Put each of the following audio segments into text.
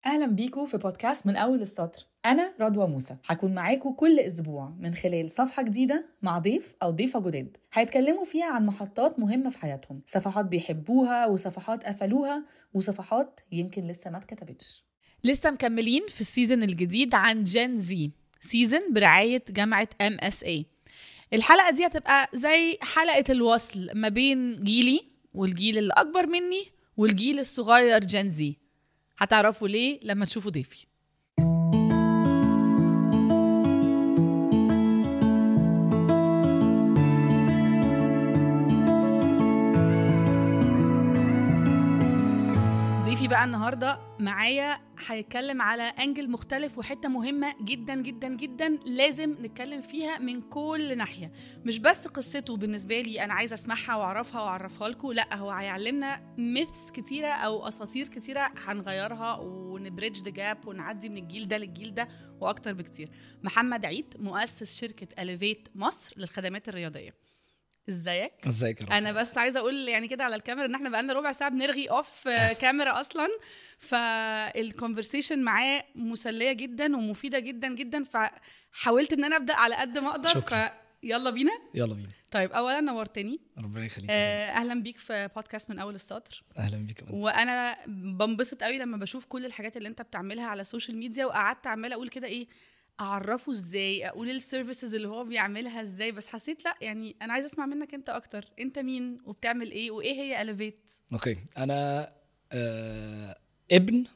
أهلا بيكم في بودكاست من أول السطر أنا رضوى موسى هكون معاكم كل أسبوع من خلال صفحة جديدة مع ضيف أو ضيفة جداد هيتكلموا فيها عن محطات مهمة في حياتهم صفحات بيحبوها وصفحات قفلوها وصفحات يمكن لسه ما اتكتبتش لسه مكملين في السيزون الجديد عن جين زي سيزون برعاية جامعة ام اس اي الحلقة دي هتبقى زي حلقة الوصل ما بين جيلي والجيل اللي أكبر مني والجيل الصغير جين زي هتعرفوا ليه لما تشوفوا ضيفي ضيفي بقى النهارده معايا هيتكلم على انجل مختلف وحته مهمه جدا جدا جدا لازم نتكلم فيها من كل ناحيه مش بس قصته بالنسبه لي انا عايزه اسمعها واعرفها واعرفها لكم لا هو هيعلمنا ميثس كتيره او اساطير كتيره هنغيرها ونبريدج ذا جاب ونعدي من الجيل ده للجيل ده واكتر بكتير محمد عيد مؤسس شركه اليفيت مصر للخدمات الرياضيه ازيك ازيك يا رب؟ انا بس عايزه اقول يعني كده على الكاميرا ان احنا بقالنا ربع ساعه بنرغي اوف كاميرا اصلا فالكونفرسيشن معاه مسليه جدا ومفيده جدا جدا فحاولت ان انا ابدا على قد ما اقدر شكراً. فيلا بينا يلا بينا طيب اولا نورتني ربنا يخليك آه، اهلا بيك في بودكاست من اول السطر اهلا بيك يا بنت. وانا بنبسط قوي لما بشوف كل الحاجات اللي انت بتعملها على السوشيال ميديا وقعدت عماله اقول كده ايه اعرفه ازاي اقول السيرفيسز اللي هو بيعملها ازاي بس حسيت لا يعني انا عايزه اسمع منك انت اكتر انت مين وبتعمل ايه وايه هي اليفيت اوكي انا آه ابن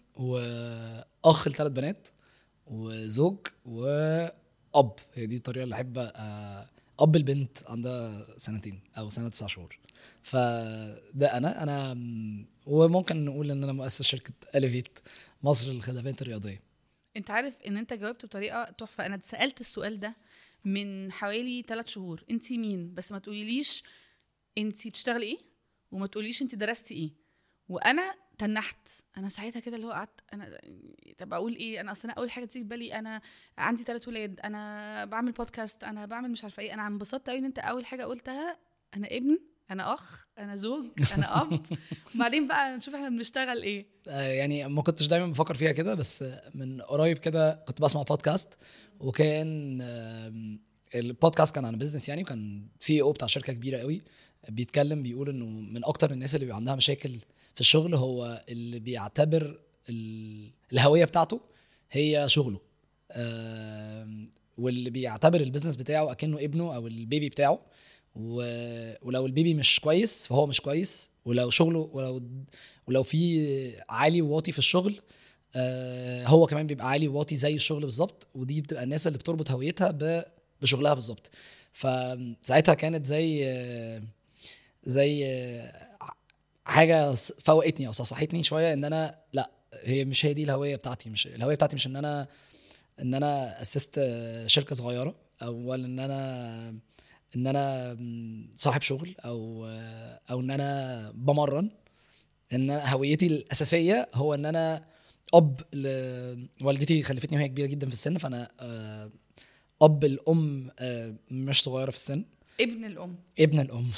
واخ لثلاث بنات وزوج واب هي دي الطريقه اللي احب آه اب البنت عندها سنتين او سنه تسع شهور فده انا انا م- وممكن نقول ان انا مؤسس شركه اليفيت مصر للخدمات الرياضيه انت عارف ان انت جاوبت بطريقه تحفه انا اتسالت السؤال ده من حوالي ثلاث شهور انت مين بس ما تقوليليش انت بتشتغلي ايه وما تقوليش انت درستي ايه وانا تنحت انا ساعتها كده اللي هو قعدت انا طب اقول ايه انا اصلا اول حاجه تيجي في بالي انا عندي ثلاث ولاد انا بعمل بودكاست انا بعمل مش عارفه ايه انا انبسطت قوي ان انت اول حاجه قلتها انا ابن انا اخ انا زوج انا اب وبعدين بقى نشوف احنا بنشتغل ايه آه، يعني ما كنتش دايما بفكر فيها كده بس من قريب كده كنت بسمع بودكاست وكان آم، البودكاست كان عن بيزنس يعني وكان سي او بتاع شركه كبيره قوي بيتكلم بيقول انه من اكتر الناس اللي بيبقى عندها مشاكل في الشغل هو اللي بيعتبر ال- الهويه بتاعته هي شغله آم، واللي بيعتبر البيزنس بتاعه اكنه ابنه او البيبي بتاعه و- ولو البيبي مش كويس فهو مش كويس ولو شغله ولو ولو في عالي وواطي في الشغل آه، هو كمان بيبقى عالي وواطي زي الشغل بالظبط ودي بتبقى الناس اللي بتربط هويتها ب- بشغلها بالظبط فساعتها كانت زي آه، زي آه، حاجه ص- فوقتني او صحصحتني شويه ان انا لا هي مش هي دي الهويه بتاعتي مش الهويه بتاعتي مش ان انا ان انا اسست آه، شركه صغيره او ولا ان انا ان انا م، صاحب شغل او آه، او ان انا بمرن ان أنا هويتي الاساسيه هو ان انا اب ل- والدتي خلفتني وهي كبيره جدا في السن فانا آه، اب الام آه، مش صغيره في السن ابن الام ابن الام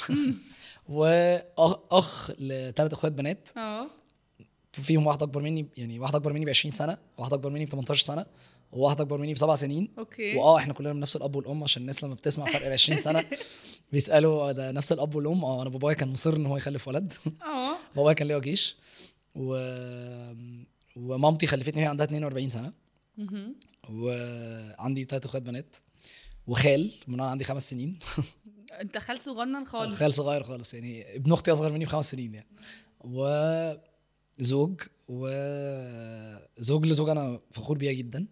واخ أخ لثلاث اخوات بنات اه فيهم واحده اكبر مني يعني واحده اكبر مني ب 20 سنه واحده اكبر مني ب 18 سنه وواحده اكبر مني بسبع سنين اوكي واه احنا كلنا من نفس الاب والام عشان الناس لما بتسمع فرق ال 20 سنه بيسالوا آه، ده نفس الاب والام اه انا بابايا كان مصر ان هو يخلف ولد اه بابايا كان ليه جيش و... ومامتي خلفتني وهي عندها 42 سنه مهم. وعندي ثلاث اخوات بنات وخال من وانا عندي خمس سنين انت خال صغنن خالص خال صغير خالص يعني ابن اختي اصغر مني بخمس سنين يعني وزوج وزوج لزوج انا فخور بيها جدا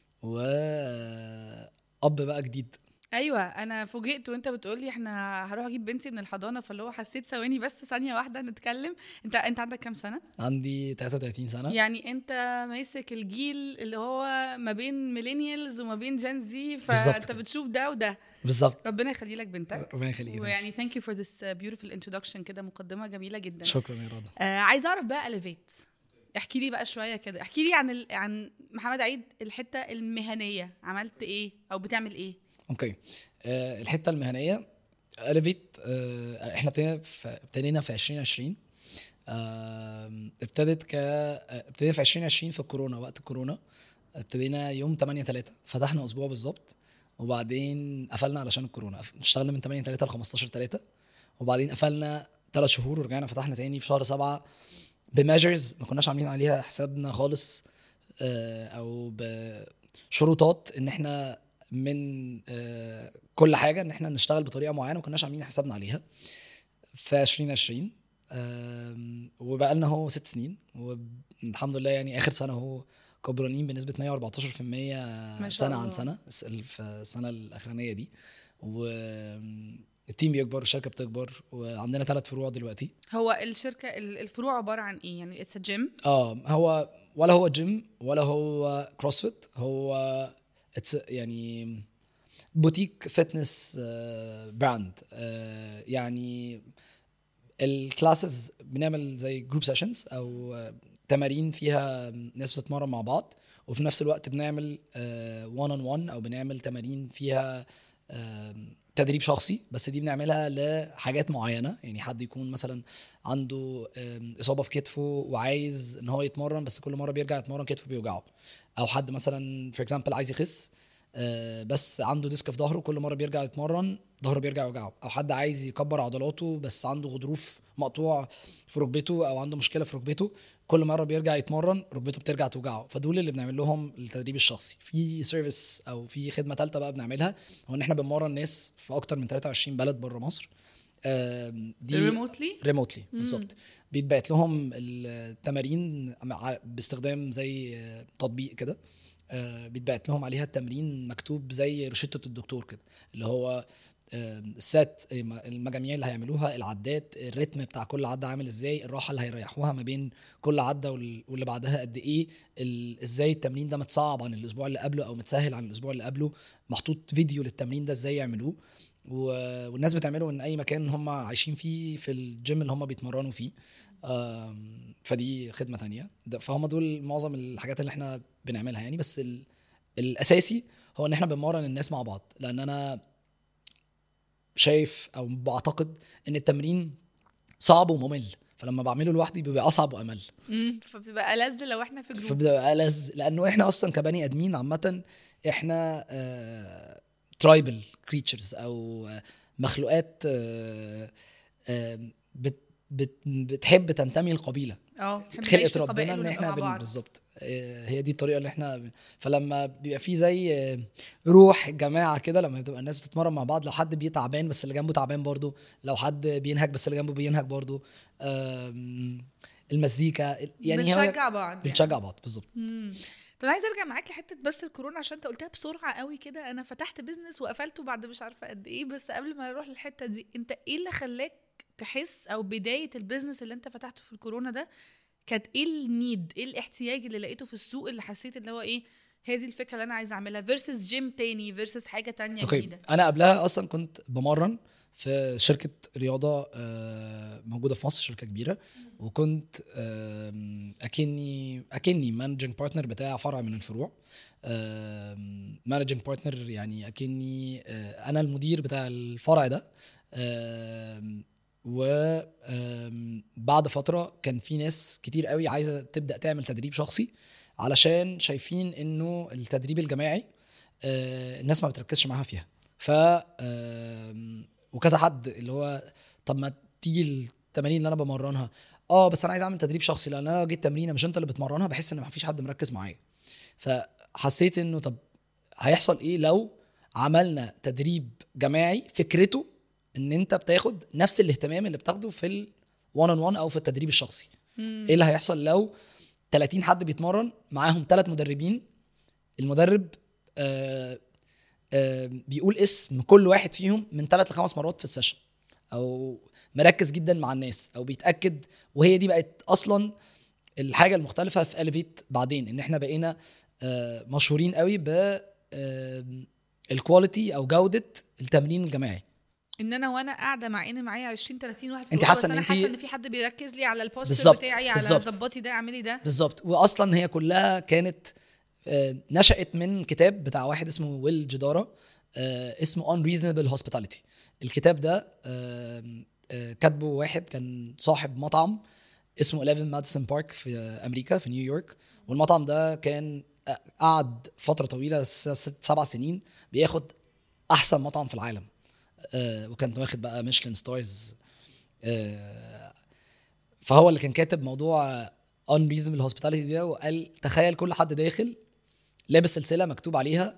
واب بقى جديد ايوه انا فوجئت وانت بتقولي احنا هروح اجيب بنتي من الحضانه فاللي هو حسيت ثواني بس ثانيه واحده نتكلم انت انت عندك كام سنه عندي 33 سنه يعني انت ماسك الجيل اللي هو ما بين ميلينيالز وما بين جين زي بالظبط فانت كده. بتشوف ده وده بالظبط ربنا يخلي لك بنتك ربنا يخليك ويعني ثانك يو فور ذس بيوتيفول انتروداكشن كده مقدمه جميله جدا شكرا يا رضا آه عايزه اعرف بقى اليفيت احكي لي بقى شويه كده احكي لي عن ال... عن محمد عيد الحته المهنيه عملت ايه او بتعمل ايه اوكي آه الحته المهنيه اليفيت آه احنا ابتدينا في ابتدينا في 2020 آم، ابتدت ك ابتدينا في 2020 في الكورونا وقت الكورونا ابتدينا يوم 8 3 فتحنا اسبوع بالظبط وبعدين قفلنا علشان الكورونا قف- اشتغلنا من 8 3 ل 15 3 وبعدين قفلنا ثلاث شهور ورجعنا فتحنا تاني في شهر سبعة بميجرز ما كناش عاملين عليها حسابنا خالص آه، او بشروطات ان احنا من آه، كل حاجه ان احنا نشتغل بطريقه معينه ما كناش عاملين حسابنا عليها في 2020 آم، وبقى لنا هو ست سنين والحمد لله يعني اخر سنه هو كبرانين بنسبه 114% ما شاء سنه عن الله. سنه الس- في السنه الاخرانيه دي والتيم بيكبر والشركه بتكبر وعندنا ثلاث فروع دلوقتي هو الشركه ال- الفروع عباره عن ايه يعني اتس جيم اه هو ولا هو جيم ولا هو كروسفيت هو اتس يعني بوتيك فتنس براند يعني الكلاسز بنعمل زي جروب سيشنز او آه، تمارين فيها ناس بتتمرن مع بعض وفي نفس الوقت بنعمل وان اون وان او بنعمل تمارين فيها آم، تدريب شخصي بس دي بنعملها لحاجات معينه يعني حد يكون مثلا عنده آم، اصابه في كتفه وعايز ان هو يتمرن بس كل مره بيرجع يتمرن كتفه بيوجعه او حد مثلا فور اكزامبل عايز يخس آه، بس عنده ديسك في ظهره كل مره بيرجع يتمرن ظهره بيرجع يوجعه او حد عايز يكبر عضلاته بس عنده غضروف مقطوع في ركبته او عنده مشكله في ركبته كل مره بيرجع يتمرن ركبته بترجع توجعه فدول اللي بنعمل لهم التدريب الشخصي في سيرفيس او في خدمه ثالثه بقى بنعملها هو ان احنا بنمرن ناس في اكتر من 23 بلد بره مصر آم، دي ريموتلي ريموتلي بالظبط بيتبعت لهم التمارين مع- باستخدام زي آه، تطبيق كده آه، بيتبعت لهم عليها التمرين مكتوب زي روشته الدكتور كده اللي هو آه، السات المجاميع اللي هيعملوها العدات الريتم بتاع كل عده عامل ازاي الراحه اللي هيريحوها ما بين كل عده وال- واللي بعدها قد ايه ال- ازاي التمرين ده متصعب عن الاسبوع اللي قبله او متسهل عن الاسبوع اللي قبله محطوط فيديو للتمرين ده ازاي يعملوه و- والناس بتعمله من اي مكان هم عايشين فيه في الجيم اللي هم بيتمرنوا فيه آم، فدي خدمه تانية ده- فهم دول معظم الحاجات اللي احنا بنعملها يعني بس ال- الاساسي هو ان احنا بنمرن الناس مع بعض لان انا شايف او بعتقد ان التمرين صعب وممل فلما بعمله لوحدي بيبقى اصعب وامل مم، فبتبقى ألذ لو احنا في جروب فبيبقى ألذ لانه احنا اصلا كبني ادمين عامه احنا ترايبل كريتشرز او آه، مخلوقات آه، آه، بت بت بتحب تنتمي لقبيله اه بنحب نعيش في خلقه القبائل ربنا ان ونبقى احنا مع بن- بعض. بالظبط آه، هي دي الطريقه اللي احنا بن- فلما بيبقى في زي آه، روح الجماعه كده لما بتبقى الناس بتتمرن مع بعض لو حد بيه تعبان بس اللي جنبه تعبان برضه لو حد بينهج بس اللي جنبه بينهج برضه آم، المزيكا يعني هو بنشجع بعض يعني. بنشجع بعض بالظبط مم. طب انا عايزه ارجع معاك لحته بس الكورونا عشان انت قلتها بسرعه قوي كده انا فتحت بيزنس وقفلته بعد مش عارفه قد ايه بس قبل ما نروح للحته دي انت ايه اللي خلاك تحس او بدايه البيزنس اللي انت فتحته في الكورونا ده كانت ايه النيد ايه الاحتياج اللي لقيته في السوق اللي حسيت اللي هو ايه هي دي الفكره اللي انا عايزه اعملها فيرسز جيم تاني فيرسز حاجه تانية اوكي جديده انا قبلها اصلا كنت بمرن في شركه رياضه آه، موجوده في مصر شركه كبيره وكنت آم، اكني اكني مانجنج بارتنر بتاع فرع من الفروع مانجنج بارتنر يعني اكني آه، انا المدير بتاع الفرع ده وبعد فتره كان في ناس كتير قوي عايزه تبدا تعمل تدريب شخصي علشان شايفين انه التدريب الجماعي آه، الناس ما بتركزش معاها فيها ف آم، وكذا حد اللي هو طب ما تيجي التمارين اللي انا بمرنها اه بس انا عايز اعمل تدريب شخصي لان انا لو جيت تمرينه مش انت اللي بتمرنها بحس ان ما فيش حد مركز معايا فحسيت انه طب هيحصل ايه لو عملنا تدريب جماعي فكرته ان انت بتاخد نفس الاهتمام اللي بتاخده في الوان اون وان او في التدريب الشخصي مم. ايه اللي هيحصل لو 30 حد بيتمرن معاهم ثلاث مدربين المدرب آه آه بيقول اسم كل واحد فيهم من ثلاث لخمس مرات في السيشن او مركز جدا مع الناس او بيتاكد وهي دي بقت اصلا الحاجه المختلفه في الفيت بعدين ان احنا بقينا آه مشهورين قوي ب الكواليتي او جوده التمرين الجماعي ان انا وانا قاعده مع ان معايا 20 30 واحد في انت الأوضة، حاسة بس ان انا انت- حاسه ان في حد بيركز لي على البوستر بالظبط، بتاعي على بالظبط. ظبطي ده اعملي ده بالظبط واصلا هي كلها كانت آه، نشأت من كتاب بتاع واحد اسمه ويل جدارة آه، اسمه Unreasonable Hospitality الكتاب ده آه، آه، كاتبه واحد كان صاحب مطعم اسمه 11 ماديسون بارك في امريكا في نيويورك والمطعم ده كان قعد فتره طويله س- ست سبع سنين بياخد احسن مطعم في العالم آه، وكان واخد بقى ميشلان ستارز آه، فهو اللي كان كاتب موضوع unreasonable hospitality ده وقال تخيل كل حد داخل لابس سلسله مكتوب عليها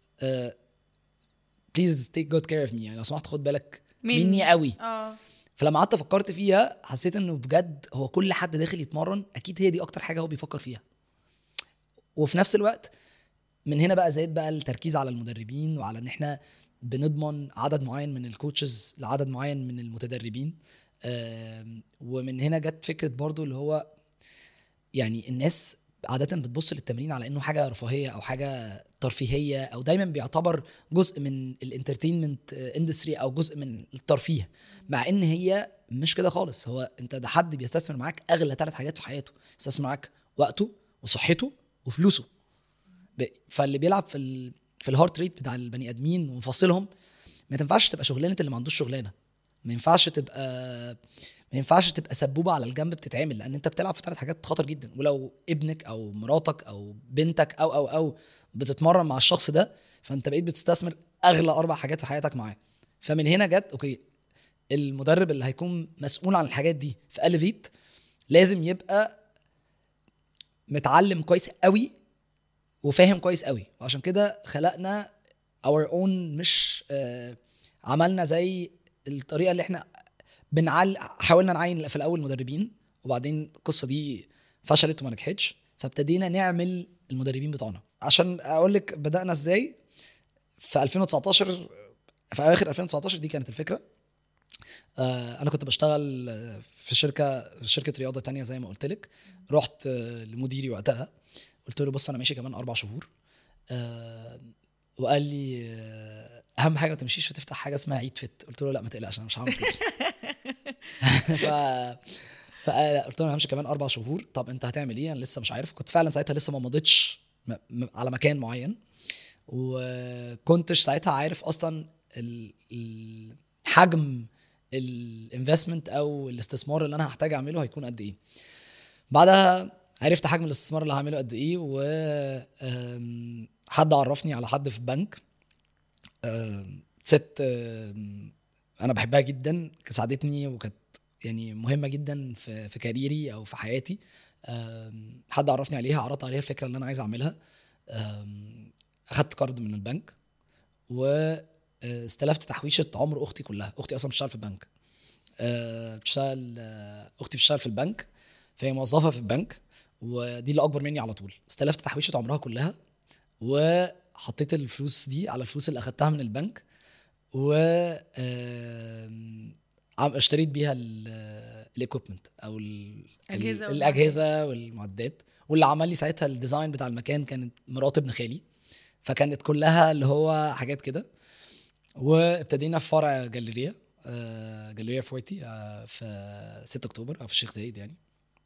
بليز تيك جود كير اوف مي يعني لو سمحت خد بالك مني. مني قوي اه فلما قعدت فكرت فيها حسيت انه بجد هو كل حد داخل يتمرن اكيد هي دي اكتر حاجه هو بيفكر فيها وفي نفس الوقت من هنا بقى زاد بقى التركيز على المدربين وعلى ان احنا بنضمن عدد معين من الكوتشز لعدد معين من المتدربين آم، ومن هنا جت فكره برضو اللي هو يعني الناس عادة بتبص للتمرين على انه حاجة رفاهية او حاجة ترفيهية او دايما بيعتبر جزء من الانترتينمنت اندستري او جزء من الترفيه مع ان هي مش كده خالص هو انت ده حد بيستثمر معاك اغلى ثلاث حاجات في حياته يستثمر معاك وقته وصحته وفلوسه ب- فاللي بيلعب في ال... في الهارت ريت بتاع البني ادمين ومفصلهم ما تنفعش تبقى شغلانه اللي ما عندوش شغلانه ما ينفعش تبقى ما ينفعش تبقى سبوبه على الجنب بتتعمل لان انت بتلعب في ثلاث حاجات خطر جدا ولو ابنك او مراتك او بنتك او او او بتتمرن مع الشخص ده فانت بقيت بتستثمر اغلى اربع حاجات في حياتك معاه فمن هنا جت اوكي المدرب اللي هيكون مسؤول عن الحاجات دي في اليفيت لازم يبقى متعلم كويس قوي وفاهم كويس قوي وعشان كده خلقنا اور اون مش آه عملنا زي الطريقه اللي احنا بنعل حاولنا نعين في الاول مدربين وبعدين القصه دي فشلت وما نجحتش فابتدينا نعمل المدربين بتوعنا عشان اقول لك بدانا ازاي في 2019 في اواخر 2019 دي كانت الفكره آه انا كنت بشتغل آه، في شركه في شركه رياضه تانية زي ما قلت لك رحت آه، لمديري وقتها قلت له بص انا ماشي كمان اربع شهور آه وقال لي آه، اهم حاجه ما تمشيش وتفتح حاجه اسمها عيد فت قلت له لا ما تقلقش انا مش هعمل كده ف فقلت له انا همشي كمان اربع شهور طب انت هتعمل ايه انا لسه مش عارف كنت فعلا ساعتها لسه ما مضيتش م- م- على مكان معين وكنتش ساعتها عارف اصلا ال- ال- حجم الانفستمنت او الاستثمار اللي انا هحتاج اعمله هيكون قد ايه بعدها عرفت حجم الاستثمار اللي هعمله قد ايه و آم، حد عرفني على حد في بنك آم، ست آم، انا بحبها جدا ساعدتني وكانت يعني مهمه جدا في في كاريري او في حياتي آم، حد عرفني عليها عرضت عليها الفكره اللي انا عايز اعملها آم، اخدت كارد من البنك واستلفت تحويشه عمر اختي كلها اختي اصلا بتشتغل في البنك آه، بتشتغل آه، اختي بتشتغل في البنك فهي موظفه في البنك ودي اللي اكبر مني على طول استلفت تحويشه عمرها كلها وحطيت الفلوس دي على الفلوس اللي اخدتها من البنك و آم، عم- اشتريت بيها الايكويبمنت او ال- أجهزة ال- والمعدات. الاجهزه والمعدات واللي عمل لي ساعتها الديزاين بتاع المكان كانت مرات ابن خالي فكانت كلها اللي هو حاجات كده وابتدينا في فرع جاليريا آه، جاليريا فورتي آه، في 6 اكتوبر او في الشيخ زايد يعني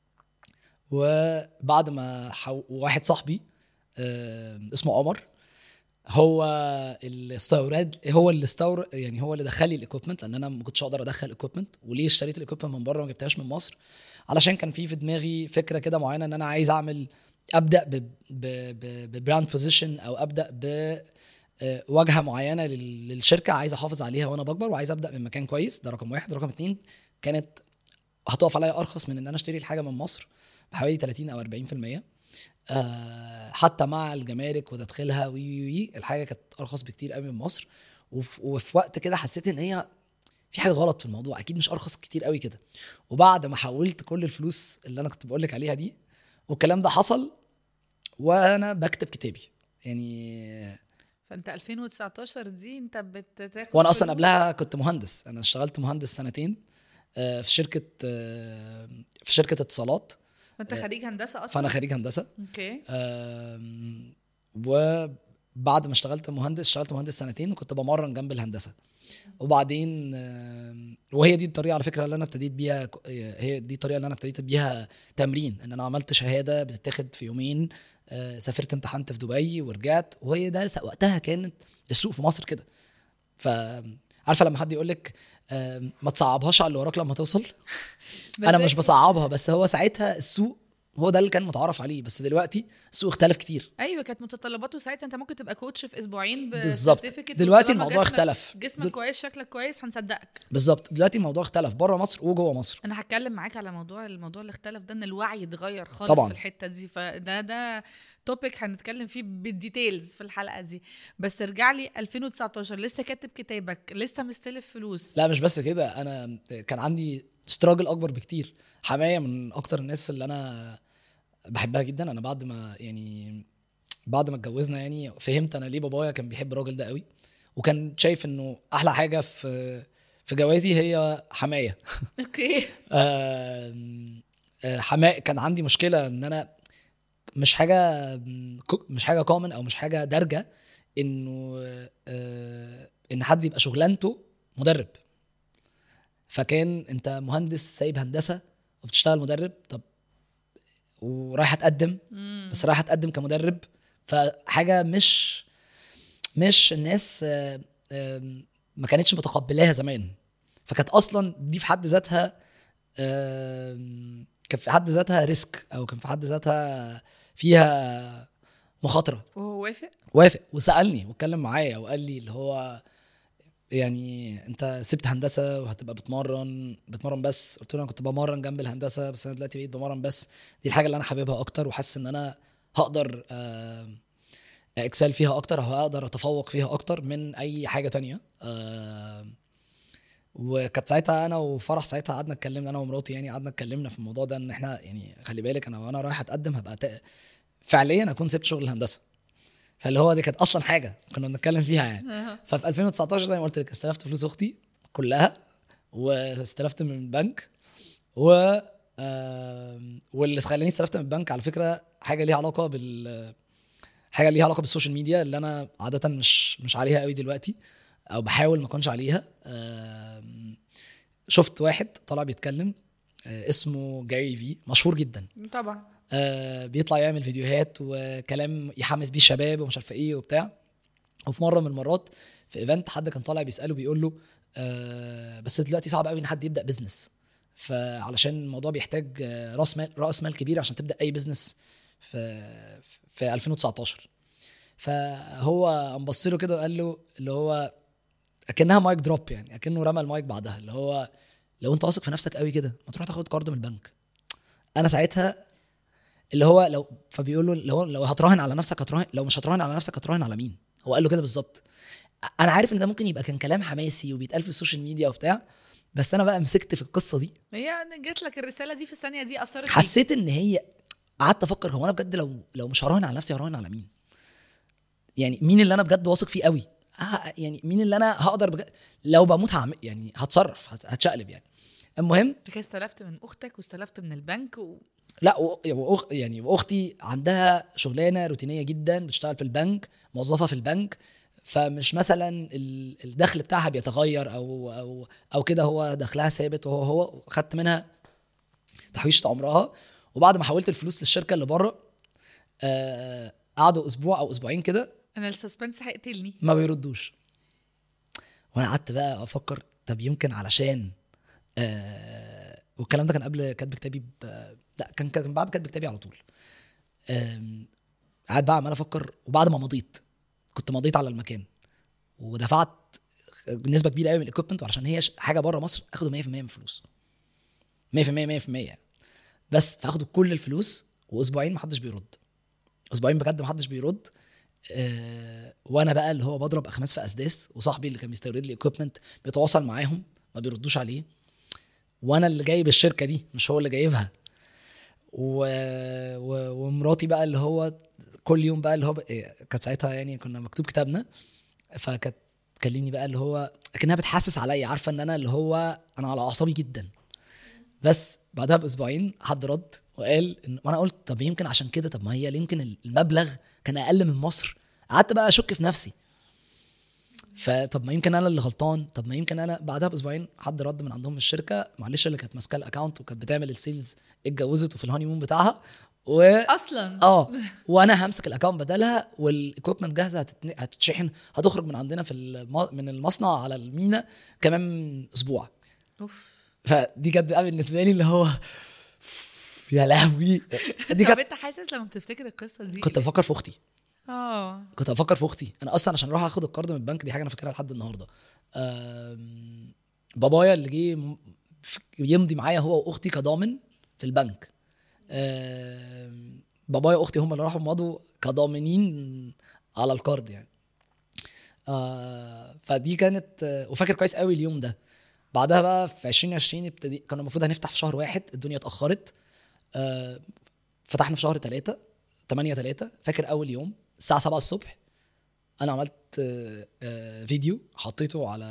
وبعد ما حو... واحد صاحبي آه، اسمه عمر هو اللي استورد هو اللي استور يعني هو اللي دخل لي الايكويبمنت لان انا ما كنتش اقدر ادخل ايكويبمنت وليه اشتريت الايكويبمنت من بره وما جبتهاش من مصر علشان كان في في دماغي فكره كده معينه ان انا عايز اعمل ابدا ب- ب- ب- ببراند بوزيشن او ابدا ب آه، واجهه معينه لل- للشركه عايز احافظ عليها وانا بكبر وعايز ابدا من مكان كويس ده رقم واحد رقم اتنين كانت هتقف عليا ارخص من ان انا اشتري الحاجه من مصر بحوالي 30 او 40% آه، حتى مع الجمارك وتدخيلها وي وي وي الحاجه كانت ارخص بكتير قوي من مصر وف- وفي وقت كده حسيت ان هي في حاجه غلط في الموضوع اكيد مش ارخص كتير قوي كده وبعد ما حولت كل الفلوس اللي انا كنت بقول لك عليها دي والكلام ده حصل وانا بكتب كتابي يعني فانت 2019 دي انت بتاخد وانا اصلا فلوس. قبلها كنت مهندس انا اشتغلت مهندس سنتين آه، في شركه آه، في شركه اتصالات فانت خريج هندسه اصلا فانا خريج هندسه اوكي آم، وبعد ما اشتغلت مهندس اشتغلت مهندس سنتين وكنت بمرن جنب الهندسه وبعدين آم، وهي دي الطريقه على فكره اللي انا ابتديت بيها هي دي الطريقه اللي انا ابتديت بيها تمرين ان انا عملت شهاده بتتاخد في يومين آه، سافرت امتحنت في دبي ورجعت وهي ده وقتها كانت السوق في مصر كده ف عارفه لما حد يقول لك ما تصعبهاش على اللي وراك لما توصل بس انا هي- مش بصعبها بس هو ساعتها السوق هو ده اللي كان متعارف عليه بس دلوقتي السوق اختلف كتير ايوه كانت متطلباته ساعتها انت ممكن تبقى كوتش في اسبوعين بالظبط. بcertificate دلوقتي وطالما الموضوع جسمك- اختلف. جسمك دل- كويس شكلك كويس هنصدقك بالظبط دلوقتي الموضوع اختلف بره مصر وجوه مصر انا هتكلم معاك على موضوع الموضوع اللي اختلف ده ان الوعي اتغير خالص طبعاً. في الحته دي فده ده توبيك هنتكلم فيه بالديتيلز في الحلقه دي بس ارجع لي 2019 لسه كاتب كتابك لسه مستلف فلوس لا مش بس كده انا كان عندي ستراجل اكبر بكتير حمايه من اكتر الناس اللي انا بحبها جدا انا بعد ما يعني بعد ما اتجوزنا يعني فهمت انا ليه بابايا كان بيحب الراجل ده قوي وكان شايف انه احلى حاجه في في جوازي هي حمايه اوكي آم، آه، حماية كان عندي مشكله ان انا مش حاجه مش حاجه كومن او مش حاجه دارجه انه آه، ان حد يبقى شغلانته مدرب فكان انت مهندس سايب هندسه وبتشتغل مدرب طب ورايح اتقدم بس رايح اتقدم كمدرب فحاجه مش مش الناس آه، آم، ما كانتش متقبلاها زمان فكانت اصلا دي في حد ذاتها آم، كان في حد ذاتها ريسك او كان في حد ذاتها فيها مخاطره وهو وافق وافق وسالني واتكلم معايا وقال لي اللي هو يعني انت سبت هندسه وهتبقى بتمرن بتمرن بس قلت له انا كنت بمرن جنب الهندسه بس انا دلوقتي بقيت بمرن بس دي الحاجه اللي انا حاببها اكتر وحاسس ان انا هقدر آه، اكسل فيها اكتر او هقدر اتفوق فيها اكتر من اي حاجه تانية آه، وكانت ساعتها انا وفرح ساعتها قعدنا اتكلمنا انا ومراتي يعني قعدنا اتكلمنا في الموضوع ده ان احنا يعني خلي بالك انا وانا رايح اتقدم هبقى تا- فعليا اكون سبت شغل الهندسه فاللي هو دي كانت اصلا حاجه كنا بنتكلم فيها يعني ففي 2019 زي ما قلت لك استلفت فلوس اختي كلها واستلفت من البنك و آم، واللي خلاني استلفت من البنك على فكره حاجه ليها علاقه بال حاجه ليها علاقه بالسوشيال ميديا اللي انا عاده مش مش عليها قوي دلوقتي او بحاول ما اكونش عليها آم، شفت واحد طالع بيتكلم آه، اسمه جاري في مشهور جدا طبعا آه، بيطلع يعمل فيديوهات وكلام يحمس بيه الشباب ومش عارفه ايه وبتاع وفي مره من المرات في ايفنت حد كان طالع بيساله بيقول له آه بس دلوقتي صعب قوي ان حد يبدا بزنس فعلشان الموضوع بيحتاج آه، راس مال راس مال كبير عشان تبدا اي بزنس في في 2019 فهو قام بص له كده وقال له اللي هو اكنها مايك دروب يعني اكنه رمى المايك بعدها اللي هو لو انت واثق في نفسك قوي كده ما تروح تاخد قرض من البنك انا ساعتها اللي هو لو فبيقول له لو لو هتراهن على نفسك هتراهن لو مش هتراهن على نفسك هتراهن على مين هو قال له كده بالظبط انا عارف ان ده ممكن يبقى كان كلام حماسي وبيتقال في السوشيال ميديا وبتاع بس انا بقى مسكت في القصه دي هي جات لك الرساله دي في الثانيه دي اثرت فيك. حسيت ان هي قعدت افكر هو انا بجد لو لو مش هراهن على نفسي هراهن على مين يعني مين اللي انا بجد واثق فيه قوي آه يعني مين اللي انا هقدر بجد لو بموت هعمل يعني هتصرف هت- هتشقلب يعني المهم انت كده استلفت من اختك واستلفت من البنك و... لا و- وأخ يعني واختي عندها شغلانه روتينيه جدا بتشتغل في البنك موظفه في البنك فمش مثلا ال- الدخل بتاعها بيتغير او او او كده هو دخلها ثابت وهو هو خدت منها تحويشه عمرها وبعد ما حولت الفلوس للشركه اللي بره آه، قعدوا اسبوع او اسبوعين كده انا السسبنس هيقتلني ما بيردوش وانا قعدت بقى افكر طب يمكن علشان آه والكلام ده كان قبل كاتب كتابي ب... لا كان كان بعد كاتب كتابي على طول آم، قعدت بقى عمال افكر وبعد ما مضيت كنت مضيت على المكان ودفعت نسبه كبيره قوي من الاكويبمنت وعشان هي ش- حاجه بره مصر اخدوا 100% من الفلوس 100% 100% يعني بس فاخدوا كل الفلوس واسبوعين محدش بيرد اسبوعين بجد محدش بيرد آه، وانا بقى اللي هو بضرب اخماس في اسداس وصاحبي اللي كان بيستورد لي اكويبمنت بيتواصل معاهم ما بيردوش عليه وانا اللي جايب الشركه دي مش هو اللي جايبها و... و... ومراتي بقى اللي هو كل يوم بقى اللي هو بقى... إيه، كانت ساعتها يعني كنا مكتوب كتابنا فكانت تكلمني بقى اللي هو اكنها بتحسس عليا عارفه ان انا اللي هو انا على اعصابي جدا بس بعدها باسبوعين حد رد وقال إن وانا قلت طب يمكن عشان كده طب ما هي يمكن المبلغ كان اقل من مصر قعدت بقى اشك في نفسي فطب ما يمكن انا اللي غلطان طب ما يمكن انا بعدها باسبوعين حد رد من عندهم في الشركه معلش اللي كانت ماسكه الاكونت وكانت بتعمل السيلز اتجوزت وفي الهاني مون بتاعها و اصلا اه وانا همسك الاكونت بدلها والاكويبمنت جاهزه هتتن... هتتشحن هتخرج من عندنا في الم... من المصنع على المينا كمان اسبوع اوف فدي كانت بقى بالنسبه لي اللي هو يا لهوي دي طب كانت انت حاسس لما بتفتكر القصه دي كنت بفكر في اختي اه كنت بفكر في اختي انا اصلا عشان اروح اخد الكارد من البنك دي حاجه انا فاكرها لحد النهارده أم... بابايا اللي جه م- ف- يمضي معايا هو واختي كضامن في البنك أم... بابايا واختي هم اللي راحوا مضوا كضامنين على الكارد يعني آه فدي كانت آه، وفاكر كويس قوي اليوم ده بعدها بقى في 2020 ابتدي كان المفروض هنفتح في شهر واحد الدنيا اتاخرت آه فتحنا في شهر ثلاثة 8 3 فاكر اول يوم الساعه 7 الصبح انا عملت آه، آه، فيديو حطيته على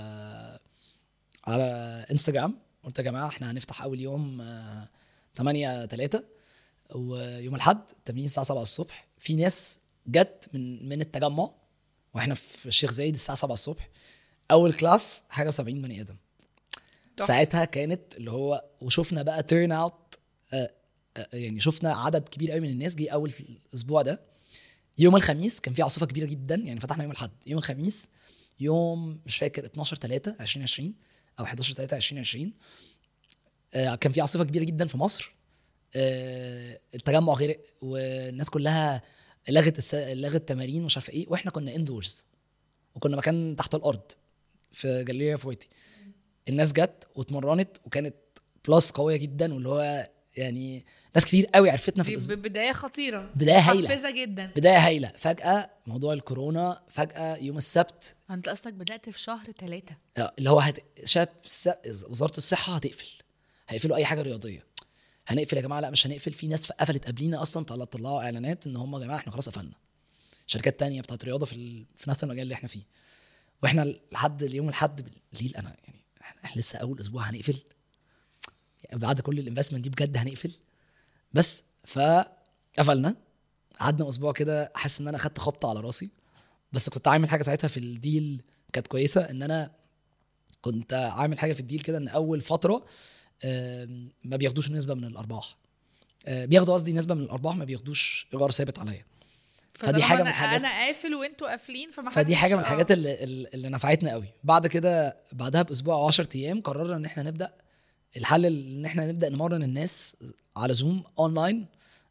على انستجرام قلت يا جماعه احنا هنفتح اول يوم آه، 8 3 ويوم الاحد التمرين الساعه 7 الصبح في ناس جت من من التجمع واحنا في الشيخ زايد الساعه 7 الصبح اول كلاس حاجه و70 بني ادم تحفة. ساعتها كانت اللي هو وشفنا بقى تيرن اوت يعني شفنا عدد كبير قوي من الناس جه اول الاسبوع ده يوم الخميس كان في عاصفه كبيره جدا يعني فتحنا يوم الاحد يوم الخميس يوم مش فاكر 12 3 2020 او 11 3 2020 آه، كان في عاصفه كبيره جدا في مصر آه، التجمع غرق والناس كلها لغت الس... لغت تمارين ومش عارف ايه واحنا كنا اندورز وكنا مكان تحت الارض في جاليريا فويتي الناس جت واتمرنت وكانت بلس قويه جدا واللي هو يعني ناس كتير قوي عرفتنا في دي الأسبوع. ب- بدايه خطيره بداية هايلة. محفزه جدا بدايه هايله فجاه موضوع الكورونا فجاه يوم السبت انت اصلك بدات في شهر ثلاثة آه، اللي هو هت... شاف الس- وزاره الصحه هتقفل هيقفلوا اي حاجه رياضيه هنقفل يا جماعه لا مش هنقفل في ناس قفلت قبلينا اصلا طلع- طلعوا اعلانات ان هم يا جماعه احنا خلاص قفلنا شركات تانية بتاعت رياضه في ال... في نفس المجال اللي احنا فيه واحنا لحد اليوم الحد بالليل انا يعني احنا إحنا لسه اول اسبوع هنقفل يعني بعد كل الانفستمنت دي بجد هنقفل بس فقفلنا قعدنا اسبوع كده حاسس ان انا خدت خبطه على راسي بس كنت عامل حاجه ساعتها في الديل كانت كويسه ان انا كنت عامل حاجه في الديل كده ان اول فتره آم، ما بياخدوش نسبه من الارباح آه، بياخدوا قصدي نسبه من الارباح ما بياخدوش ايجار ثابت عليا فدي فطالما حاجة من أنا- الحاجات- انا قافل وانتوا قافلين فما فدي حدش- حاجه من آه. الحاجات اللي, اللي نفعتنا قوي بعد كده بعدها باسبوع او 10 ايام قررنا ان احنا نبدا الحل ان احنا نبدا نمرن الناس على زوم اونلاين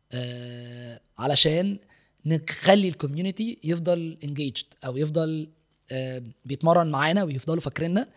آه علشان نخلي الكوميونتي يفضل انجيجد او يفضل آه بيتمرن معانا ويفضلوا فاكريننا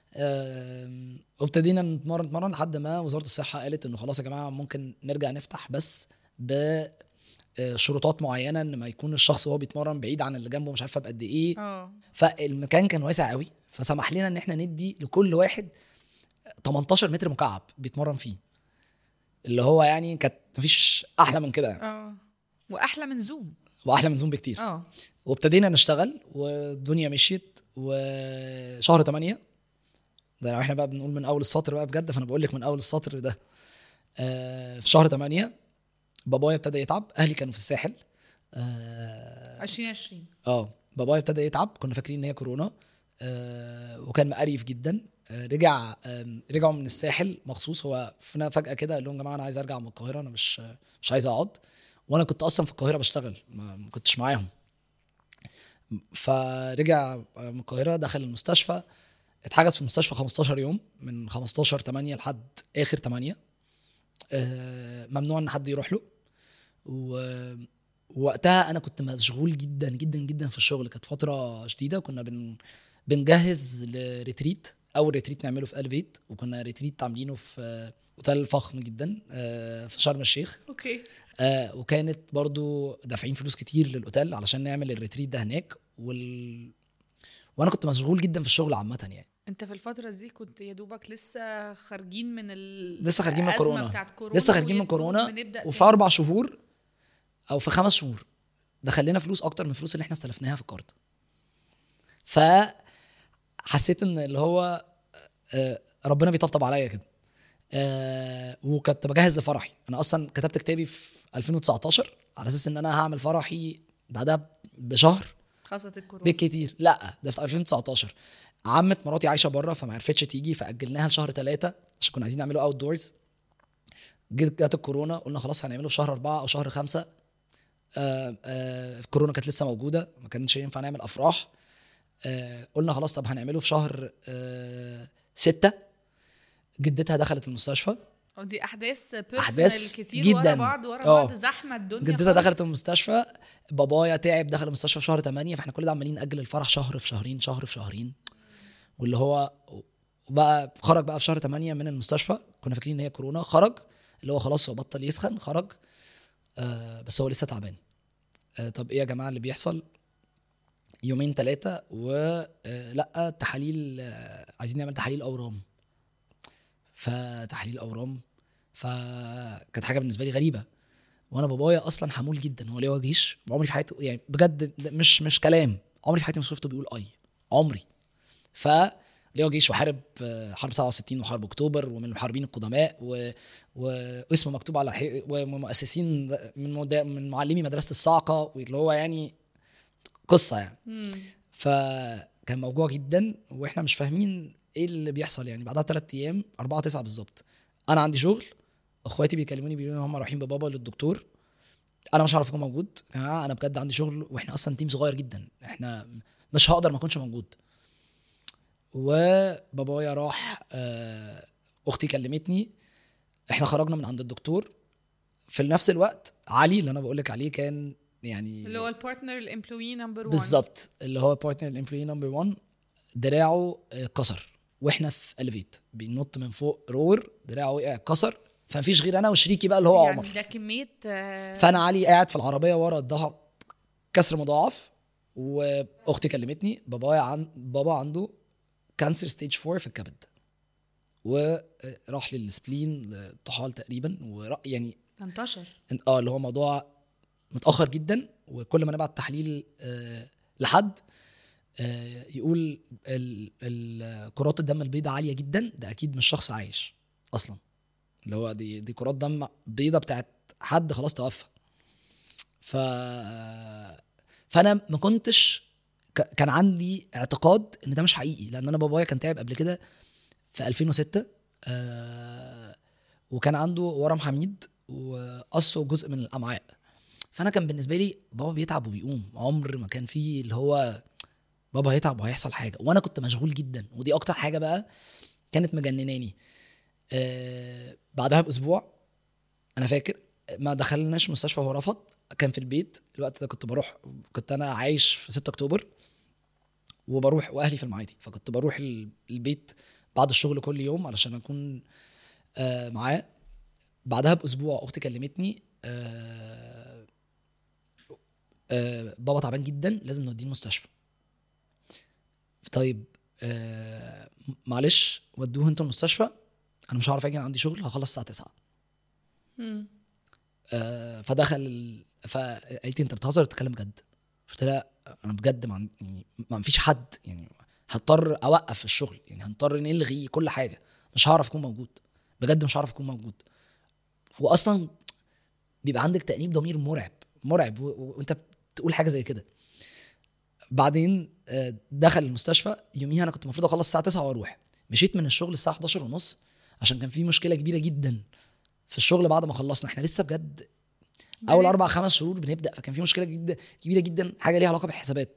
آه وابتدينا نتمرن نتمرن لحد ما وزاره الصحه قالت انه خلاص يا جماعه ممكن نرجع نفتح بس ب آه، شروطات معينه ان ما يكون الشخص وهو بيتمرن بعيد عن اللي جنبه مش عارفه بقد ايه اه فالمكان كان واسع قوي فسمح لنا ان احنا ندي لكل واحد 18 متر مكعب بيتمرن فيه اللي هو يعني كانت مفيش احلى من كده يعني. اه واحلى من زوم واحلى من زوم بكتير اه وابتدينا نشتغل والدنيا مشيت وشهر 8 ده لو احنا بقى بنقول من اول السطر بقى بجد فانا بقول لك من اول السطر ده آه، في شهر 8 بابايا ابتدى يتعب اهلي كانوا في الساحل آه، 2020 اه بابايا ابتدى يتعب كنا فاكرين ان هي كورونا آه وكان مقريف جدا آه رجع آه رجعوا من الساحل مخصوص هو فنا فجاه كده قال لهم يا جماعه انا عايز ارجع من القاهره انا مش مش عايز اقعد وانا كنت اصلا في القاهره بشتغل ما ما كنتش معاهم فرجع من القاهره دخل المستشفى اتحجز في المستشفى 15 يوم من 15 8 لحد اخر 8 آه ممنوع ان حد يروح له و وقتها انا كنت مشغول جدا جدا جدا في الشغل كانت فتره شديده وكنا بن بنجهز لريتريت اول ريتريت نعمله في البيت وكنا ريتريت عاملينه في اوتيل فخم جدا آه، في شرم الشيخ اوكي آه، وكانت برضو دافعين فلوس كتير للاوتيل علشان نعمل الريتريت ده هناك وال... وانا كنت مشغول جدا في الشغل عامه يعني انت في الفتره دي كنت يا دوبك لسه خارجين من ال لسه خارجين من الأزمة كورونا. بتاعت كورونا لسه خارجين من ويا دوب كورونا بنبدأ وفي تاني. اربع شهور او في خمس شهور دخل لنا فلوس اكتر من الفلوس اللي احنا استلفناها في الكارد ف حسيت ان اللي هو آه، ربنا بيطبطب عليا كده آه، وكنت بجهز لفرحي انا اصلا كتبت كتابي في 2019 على اساس ان انا هعمل فرحي بعدها بشهر خاصه الكورونا بالكتير لا ده في 2019 عمة مراتي عايشه بره فما عرفتش تيجي فاجلناها لشهر ثلاثة عشان كنا عايزين نعمله اوت دورز جت جت الكورونا قلنا خلاص هنعمله في شهر أربعة أو شهر خمسة آه آه الكورونا كانت لسه موجودة ما كانش ينفع نعمل أفراح آه قلنا خلاص طب هنعمله في شهر آه ستة جدتها دخلت المستشفى ودي احداث أحداث بيرسونال كتير ورا جداً. بعض ورا آه. بعض زحمه الدنيا جدتها خالص. دخلت المستشفى بابايا تعب دخل المستشفى في شهر 8 فاحنا كل ده عمالين ناجل الفرح شهر في شهرين شهر في شهرين واللي هو وبقى خرج بقى في شهر 8 من المستشفى كنا فاكرين ان هي كورونا خرج اللي هو خلاص هو بطل يسخن خرج آه بس هو لسه تعبان آه طب ايه يا جماعه اللي بيحصل يومين ثلاثه ولا التحاليل آه عايزين نعمل تحاليل اورام فتحاليل اورام فكانت حاجه بالنسبه لي غريبه وانا بابايا اصلا حمول جدا هو ليه وجيش عمري في حياتي يعني بجد ده مش مش كلام عمري في حياتي ما شفته بيقول اي عمري ف ليه جيش وحارب آه، حرب 67 وحرب اكتوبر ومن المحاربين القدماء و... و... واسمه مكتوب على حي... ومؤسسين من مد... من معلمي مدرسه الصاعقه واللي هو يعني قصه يعني مم. فكان موجوع جدا واحنا مش فاهمين ايه اللي بيحصل يعني بعدها بثلاث ايام 4 9 بالظبط انا عندي شغل اخواتي بيكلموني بيقولوا ان هم رايحين ببابا للدكتور انا مش هعرف اكون موجود يا جماعه انا بجد عندي شغل واحنا اصلا تيم صغير جدا احنا مش هقدر ما اكونش موجود وبابايا راح آه، اختي كلمتني احنا خرجنا من عند الدكتور في نفس الوقت علي اللي انا بقول لك عليه كان يعني اللي هو البارتنر الامبلوي نمبر 1 بالظبط اللي هو بارتنر الامبلوي نمبر 1 دراعه آه، اتكسر واحنا في الفيت بينط من فوق رور دراعه وقع اتكسر فمفيش غير انا وشريكي بقى اللي هو يعني عمر ده كميه آه، فانا علي قاعد في العربيه ورا الضغط كسر مضاعف واختي كلمتني بابايا عن بابا عنده كانسر ستيج 4 في الكبد وراح للسبلين طحال تقريبا ورا يعني انتشر اه اللي هو موضوع متاخر جدا وكل ما نبعت تحليل آه لحد آه يقول ال- ال- كرات الدم البيضاء عاليه جدا ده اكيد مش شخص عايش اصلا اللي هو دي دي كرات دم بيضاء بتاعت حد خلاص توفى ف فانا ما كنتش ك- كان عندي اعتقاد ان ده مش حقيقي لان انا بابايا كان تعب قبل كده في 2006 آه وكان عنده ورم حميد وقصه جزء من الامعاء فانا كان بالنسبه لي بابا بيتعب وبيقوم عمر ما كان فيه اللي هو بابا هيتعب وهيحصل حاجه وانا كنت مشغول جدا ودي اكتر حاجه بقى كانت مجنناني آه بعدها باسبوع انا فاكر ما دخلناش مستشفى هو رفض كان في البيت الوقت ده كنت بروح كنت انا عايش في 6 اكتوبر وبروح واهلي في المعادي فكنت بروح ال- البيت بعد الشغل كل يوم علشان اكون آه معاه بعدها باسبوع اختي كلمتني آه آه بابا تعبان جدا لازم نوديه المستشفى طيب آه معلش ودوه انتوا المستشفى انا مش هعرف اجي أنا عندي شغل هخلص الساعه 9 مم. آه، فدخل ال... فقالت لي انت بتهزر بتتكلم بجد قلت لها انا بجد ما عن- يعني ما فيش حد يعني هضطر اوقف الشغل يعني هنضطر نلغي كل حاجه مش هعرف اكون موجود بجد مش هعرف اكون موجود واصلا بيبقى عندك تانيب ضمير مرعب مرعب و- و- وانت بتقول حاجه زي كده بعدين آه، دخل المستشفى يوميها انا كنت المفروض اخلص الساعه 9 واروح مشيت من الشغل الساعه 11 ونص عشان كان في مشكله كبيره جدا في الشغل بعد ما خلصنا احنا لسه بجد اول اربع خمس شهور بنبدا فكان في مشكله جدا كبيره جدا حاجه ليها علاقه بالحسابات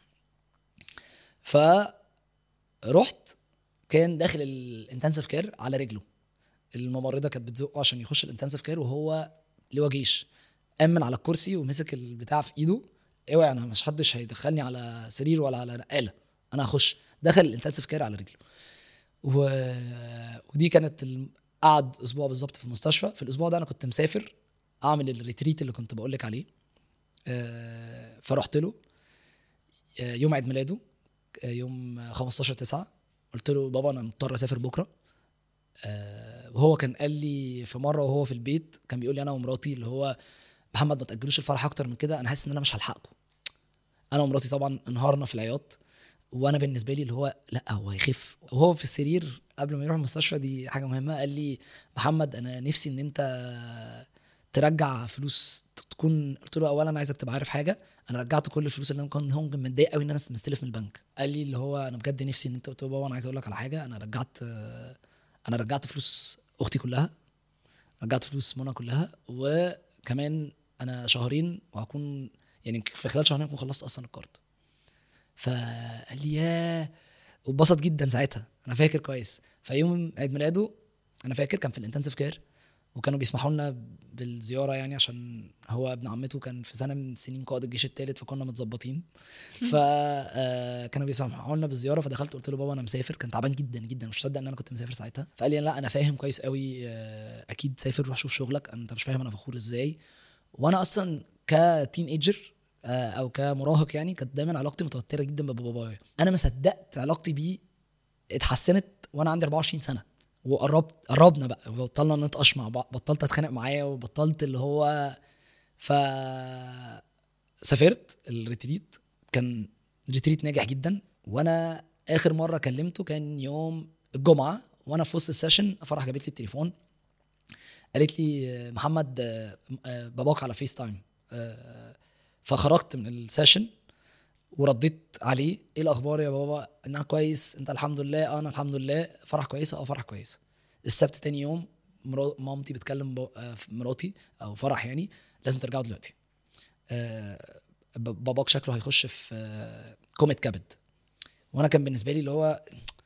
فرحت كان داخل الانتنسيف كير على رجله الممرضه كانت بتزقه عشان يخش الانتنسيف كير وهو لواء جيش امن على الكرسي ومسك البتاع في ايده اوعى انا مش حدش هيدخلني على سرير ولا على نقاله انا هخش دخل الانتنسيف كير على رجله و... ودي كانت ال... قعد اسبوع بالظبط في المستشفى في الاسبوع ده انا كنت مسافر اعمل الريتريت اللي كنت بقول لك عليه آه، فرحت له آه، يوم عيد ميلاده آه، يوم 15 9 قلت له بابا انا مضطر اسافر بكره آه، وهو كان قال لي في مره وهو في البيت كان بيقول لي انا ومراتي اللي هو محمد ما تاجلوش الفرح اكتر من كده انا حاسس ان انا مش هلحقكم انا ومراتي طبعا انهارنا في العياط وانا بالنسبه لي اللي هو لا هو هيخف وهو في السرير قبل ما يروح المستشفى دي حاجه مهمه قال لي محمد انا نفسي ان انت ترجع فلوس تكون قلت له اولا عايزك تبقى عارف حاجه انا رجعت كل الفلوس اللي انا كنت هم متضايق قوي ان انا مستلف من البنك قال لي اللي هو انا بجد نفسي ان انت قلت له بابا انا عايز اقول لك على حاجه انا رجعت انا رجعت فلوس اختي كلها رجعت فلوس منى كلها وكمان انا شهرين وهكون يعني في خلال شهرين هكون خلصت اصلا الكارت فقال لي ياه واتبسط جدا ساعتها انا فاكر كويس فيوم عيد ميلاده انا فاكر كان في الانتنسيف كير وكانوا بيسمحوا لنا بالزياره يعني عشان هو ابن عمته كان في سنه من سنين قائد الجيش الثالث فكنا متظبطين فكانوا بيسمحوا لنا بالزياره فدخلت قلت له بابا انا مسافر كان تعبان جدا جدا مش مصدق ان انا كنت مسافر ساعتها فقال لي لا انا فاهم كويس قوي آه، اكيد سافر روح شوف شغلك انت مش فاهم انا فخور ازاي وانا اصلا كتين ايجر آه، او كمراهق يعني كانت دايما علاقتي متوتره جدا ببابايا انا ما صدقت علاقتي بيه اتحسنت وانا عندي 24 سنه وقربت قربنا بقى بطلنا نتقش مع بعض بطلت اتخانق معاه وبطلت اللي هو ف سافرت الريتريت كان ريتريت ناجح جدا وانا اخر مره كلمته كان يوم الجمعه وانا في وسط السيشن فرح جابت لي التليفون قالت لي آه، محمد آه، آه، باباك على فيس تايم آه، فخرجت من السيشن ورديت عليه ايه الاخبار يا بابا انا كويس انت الحمد لله اه انا الحمد لله فرح كويسه اه فرح كويسه السبت تاني يوم مرا- مامتي بتكلم ب- آه، في مراتي او فرح يعني لازم ترجعوا دلوقتي آه، ب- باباك شكله هيخش في آه، كومة كبد وانا كان بالنسبه لي اللي هو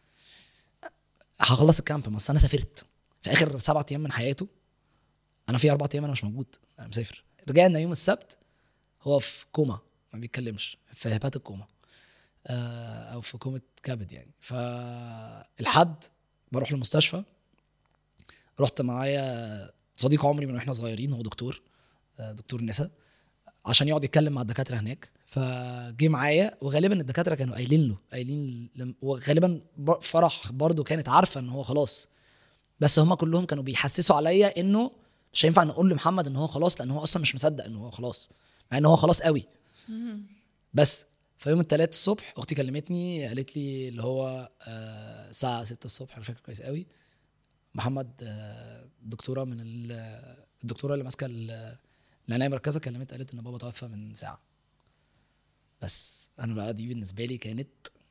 هخلص الكامب بس انا سافرت في اخر سبعة ايام من حياته انا في اربع ايام انا مش موجود انا مسافر رجعنا يوم السبت هو في كوما ما بيتكلمش في هبات الكوما آه، او في كومة كبد يعني فالحد بروح المستشفى رحت معايا صديق عمري من واحنا صغيرين هو دكتور آه، دكتور نسا عشان يقعد يتكلم مع الدكاتره هناك فجه معايا وغالبا الدكاتره كانوا قايلين له قايلين لم- وغالبا ب- فرح برضه كانت عارفه ان هو خلاص بس هما كلهم كانوا بيحسسوا عليا انه مش هينفع نقول لمحمد ان هو خلاص لان هو اصلا مش مصدق ان هو خلاص مع ان هو خلاص قوي بس فيوم الثلاث الصبح اختي كلمتني قالت لي اللي هو آه، الساعه 6 الصبح انا فاكر كويس قوي محمد آه، دكتوره من ال- الدكتوره اللي ماسكه ال- العنايه المركزه كلمت قالت ان بابا توفى من ساعه بس انا بقى دي بالنسبه لي كانت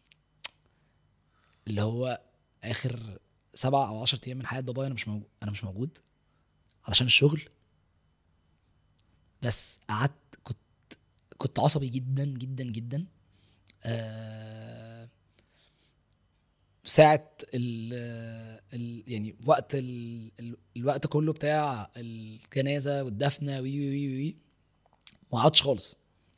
اللي هو اخر سبع او عشر ايام من حياه بابايا انا مش موجود انا مش موجود علشان الشغل بس قعدت كنت كنت عصبي جدا جدا جدا آه ساعة ال ال يعني وقت ال ال الوقت كله بتاع الجنازة والدفنة وي وي وي وي ما قعدتش خالص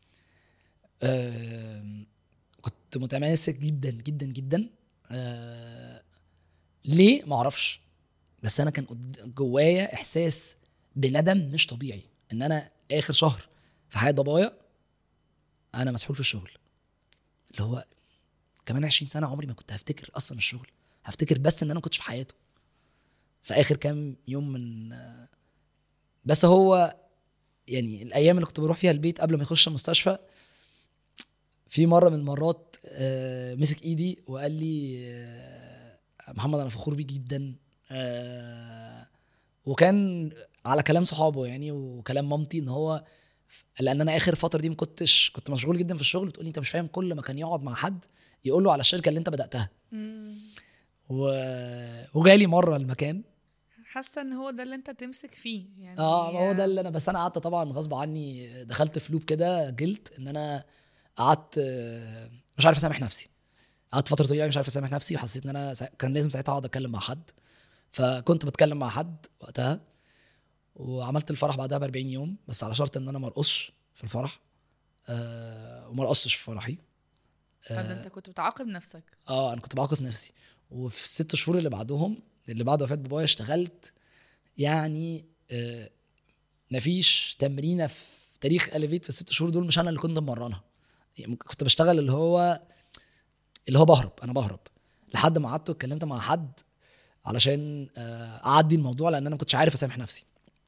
آه كنت متماسك جدا جدا جدا آه ليه ما اعرفش بس انا كان قد- جوايا احساس بندم مش طبيعي ان انا اخر شهر في حياه بابايا انا مسحول في الشغل اللي هو كمان 20 سنه عمري ما كنت هفتكر اصلا الشغل هفتكر بس ان انا ما كنتش في حياته في اخر كام يوم من بس هو يعني الايام اللي كنت بروح فيها البيت قبل ما يخش المستشفى في مره من المرات آه، مسك ايدي وقال لي آه، محمد انا فخور بيك جدا آه، وكان على كلام صحابه يعني وكلام مامتي ان هو لان انا اخر فتره دي ما كنتش كنت مشغول جدا في الشغل بتقول لي انت مش فاهم كل ما كان يقعد مع حد يقول له على الشركه اللي انت بداتها و... وجالي مره المكان حاسه ان هو ده اللي انت تمسك فيه يعني اه ما هو ده اللي انا بس انا قعدت طبعا غصب عني دخلت في لوب كده جلت ان انا قعدت آه، مش عارف اسامح نفسي قعدت فتره طويله مش عارف اسامح نفسي وحسيت ان انا سا- كان لازم ساعتها اقعد اتكلم مع حد فكنت بتكلم مع حد وقتها وعملت الفرح بعدها ب 40 يوم بس على شرط ان انا ما ارقصش في الفرح آه وما رقصتش في فرحي فده انت كنت بتعاقب نفسك اه انا كنت بعاقب نفسي وفي الست شهور اللي بعدهم اللي بعد وفاه بابايا اشتغلت يعني آه مفيش تمرينه في تاريخ اليفيت في الست شهور دول مش انا اللي كنت مرنها يعني كنت بشتغل اللي هو اللي هو بهرب انا بهرب لحد ما قعدت واتكلمت مع حد علشان آه، اعدي الموضوع لان انا ما كنتش عارف اسامح نفسي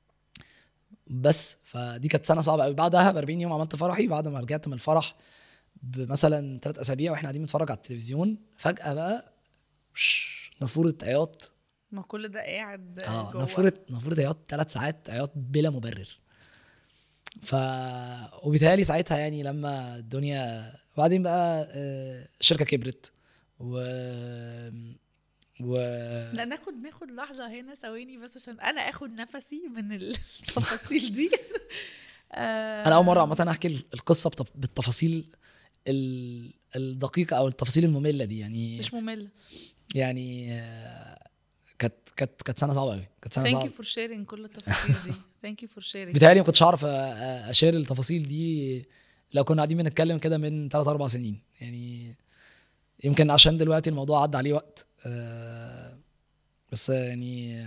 بس فدي كانت سنه صعبه قوي بعدها ب 40 يوم عملت فرحي بعد ما رجعت من الفرح بمثلا ثلاث اسابيع واحنا قاعدين بنتفرج على التلفزيون فجاه بقى وش، نافوره عياط ما كل ده قاعد اه جوه. نافوره نافوره عياط ثلاث ساعات عياط بلا مبرر ف وبيتهيألي ساعتها يعني لما الدنيا وبعدين بقى آه، الشركه كبرت و و لا ناخد ناخد لحظه هنا ثواني بس عشان انا اخد نفسي من التفاصيل دي آه، انا اول مره عامه احكي القصه بتف- بالتفاصيل ال- الدقيقه او التفاصيل الممله دي يعني مش ممله يعني آه، كانت كانت كانت سنه صعبه قوي كانت سنه ثانك صعبه يو فور شيرنج كل التفاصيل دي ثانك يو فور شيرنج بيتهيألي ما كنتش هعرف أ- أ- اشير التفاصيل دي لو كنا قاعدين بنتكلم كده من 3 4 سنين يعني يمكن عشان دلوقتي الموضوع عدى عليه وقت آه، بس يعني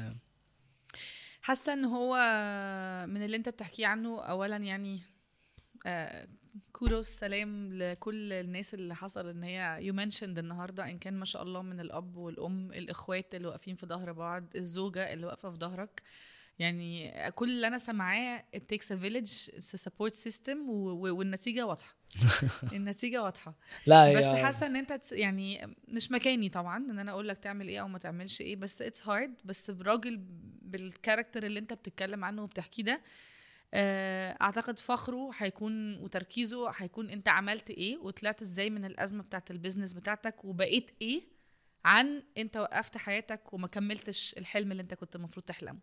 حاسه ان هو من اللي انت بتحكيه عنه اولا يعني آه، كوروس سلام لكل الناس اللي حصل ان هي يو منشند النهارده ان كان ما شاء الله من الاب والام الاخوات اللي واقفين في ظهر بعض الزوجه اللي واقفه في ظهرك يعني كل اللي انا سامعاه it takes a village it's a support system و- و- والنتيجه واضحه النتيجه واضحه لا هي بس حاسه ان انت تس- يعني مش مكاني طبعا ان انا اقول لك تعمل ايه او ما تعملش ايه بس اتس هارد بس براجل بالكاركتر اللي انت بتتكلم عنه وبتحكيه ده آه، اعتقد فخره هيكون وتركيزه هيكون انت عملت ايه وطلعت ازاي من الازمه بتاعت البيزنس بتاعتك وبقيت ايه عن انت وقفت حياتك وما كملتش الحلم اللي انت كنت المفروض تحلمه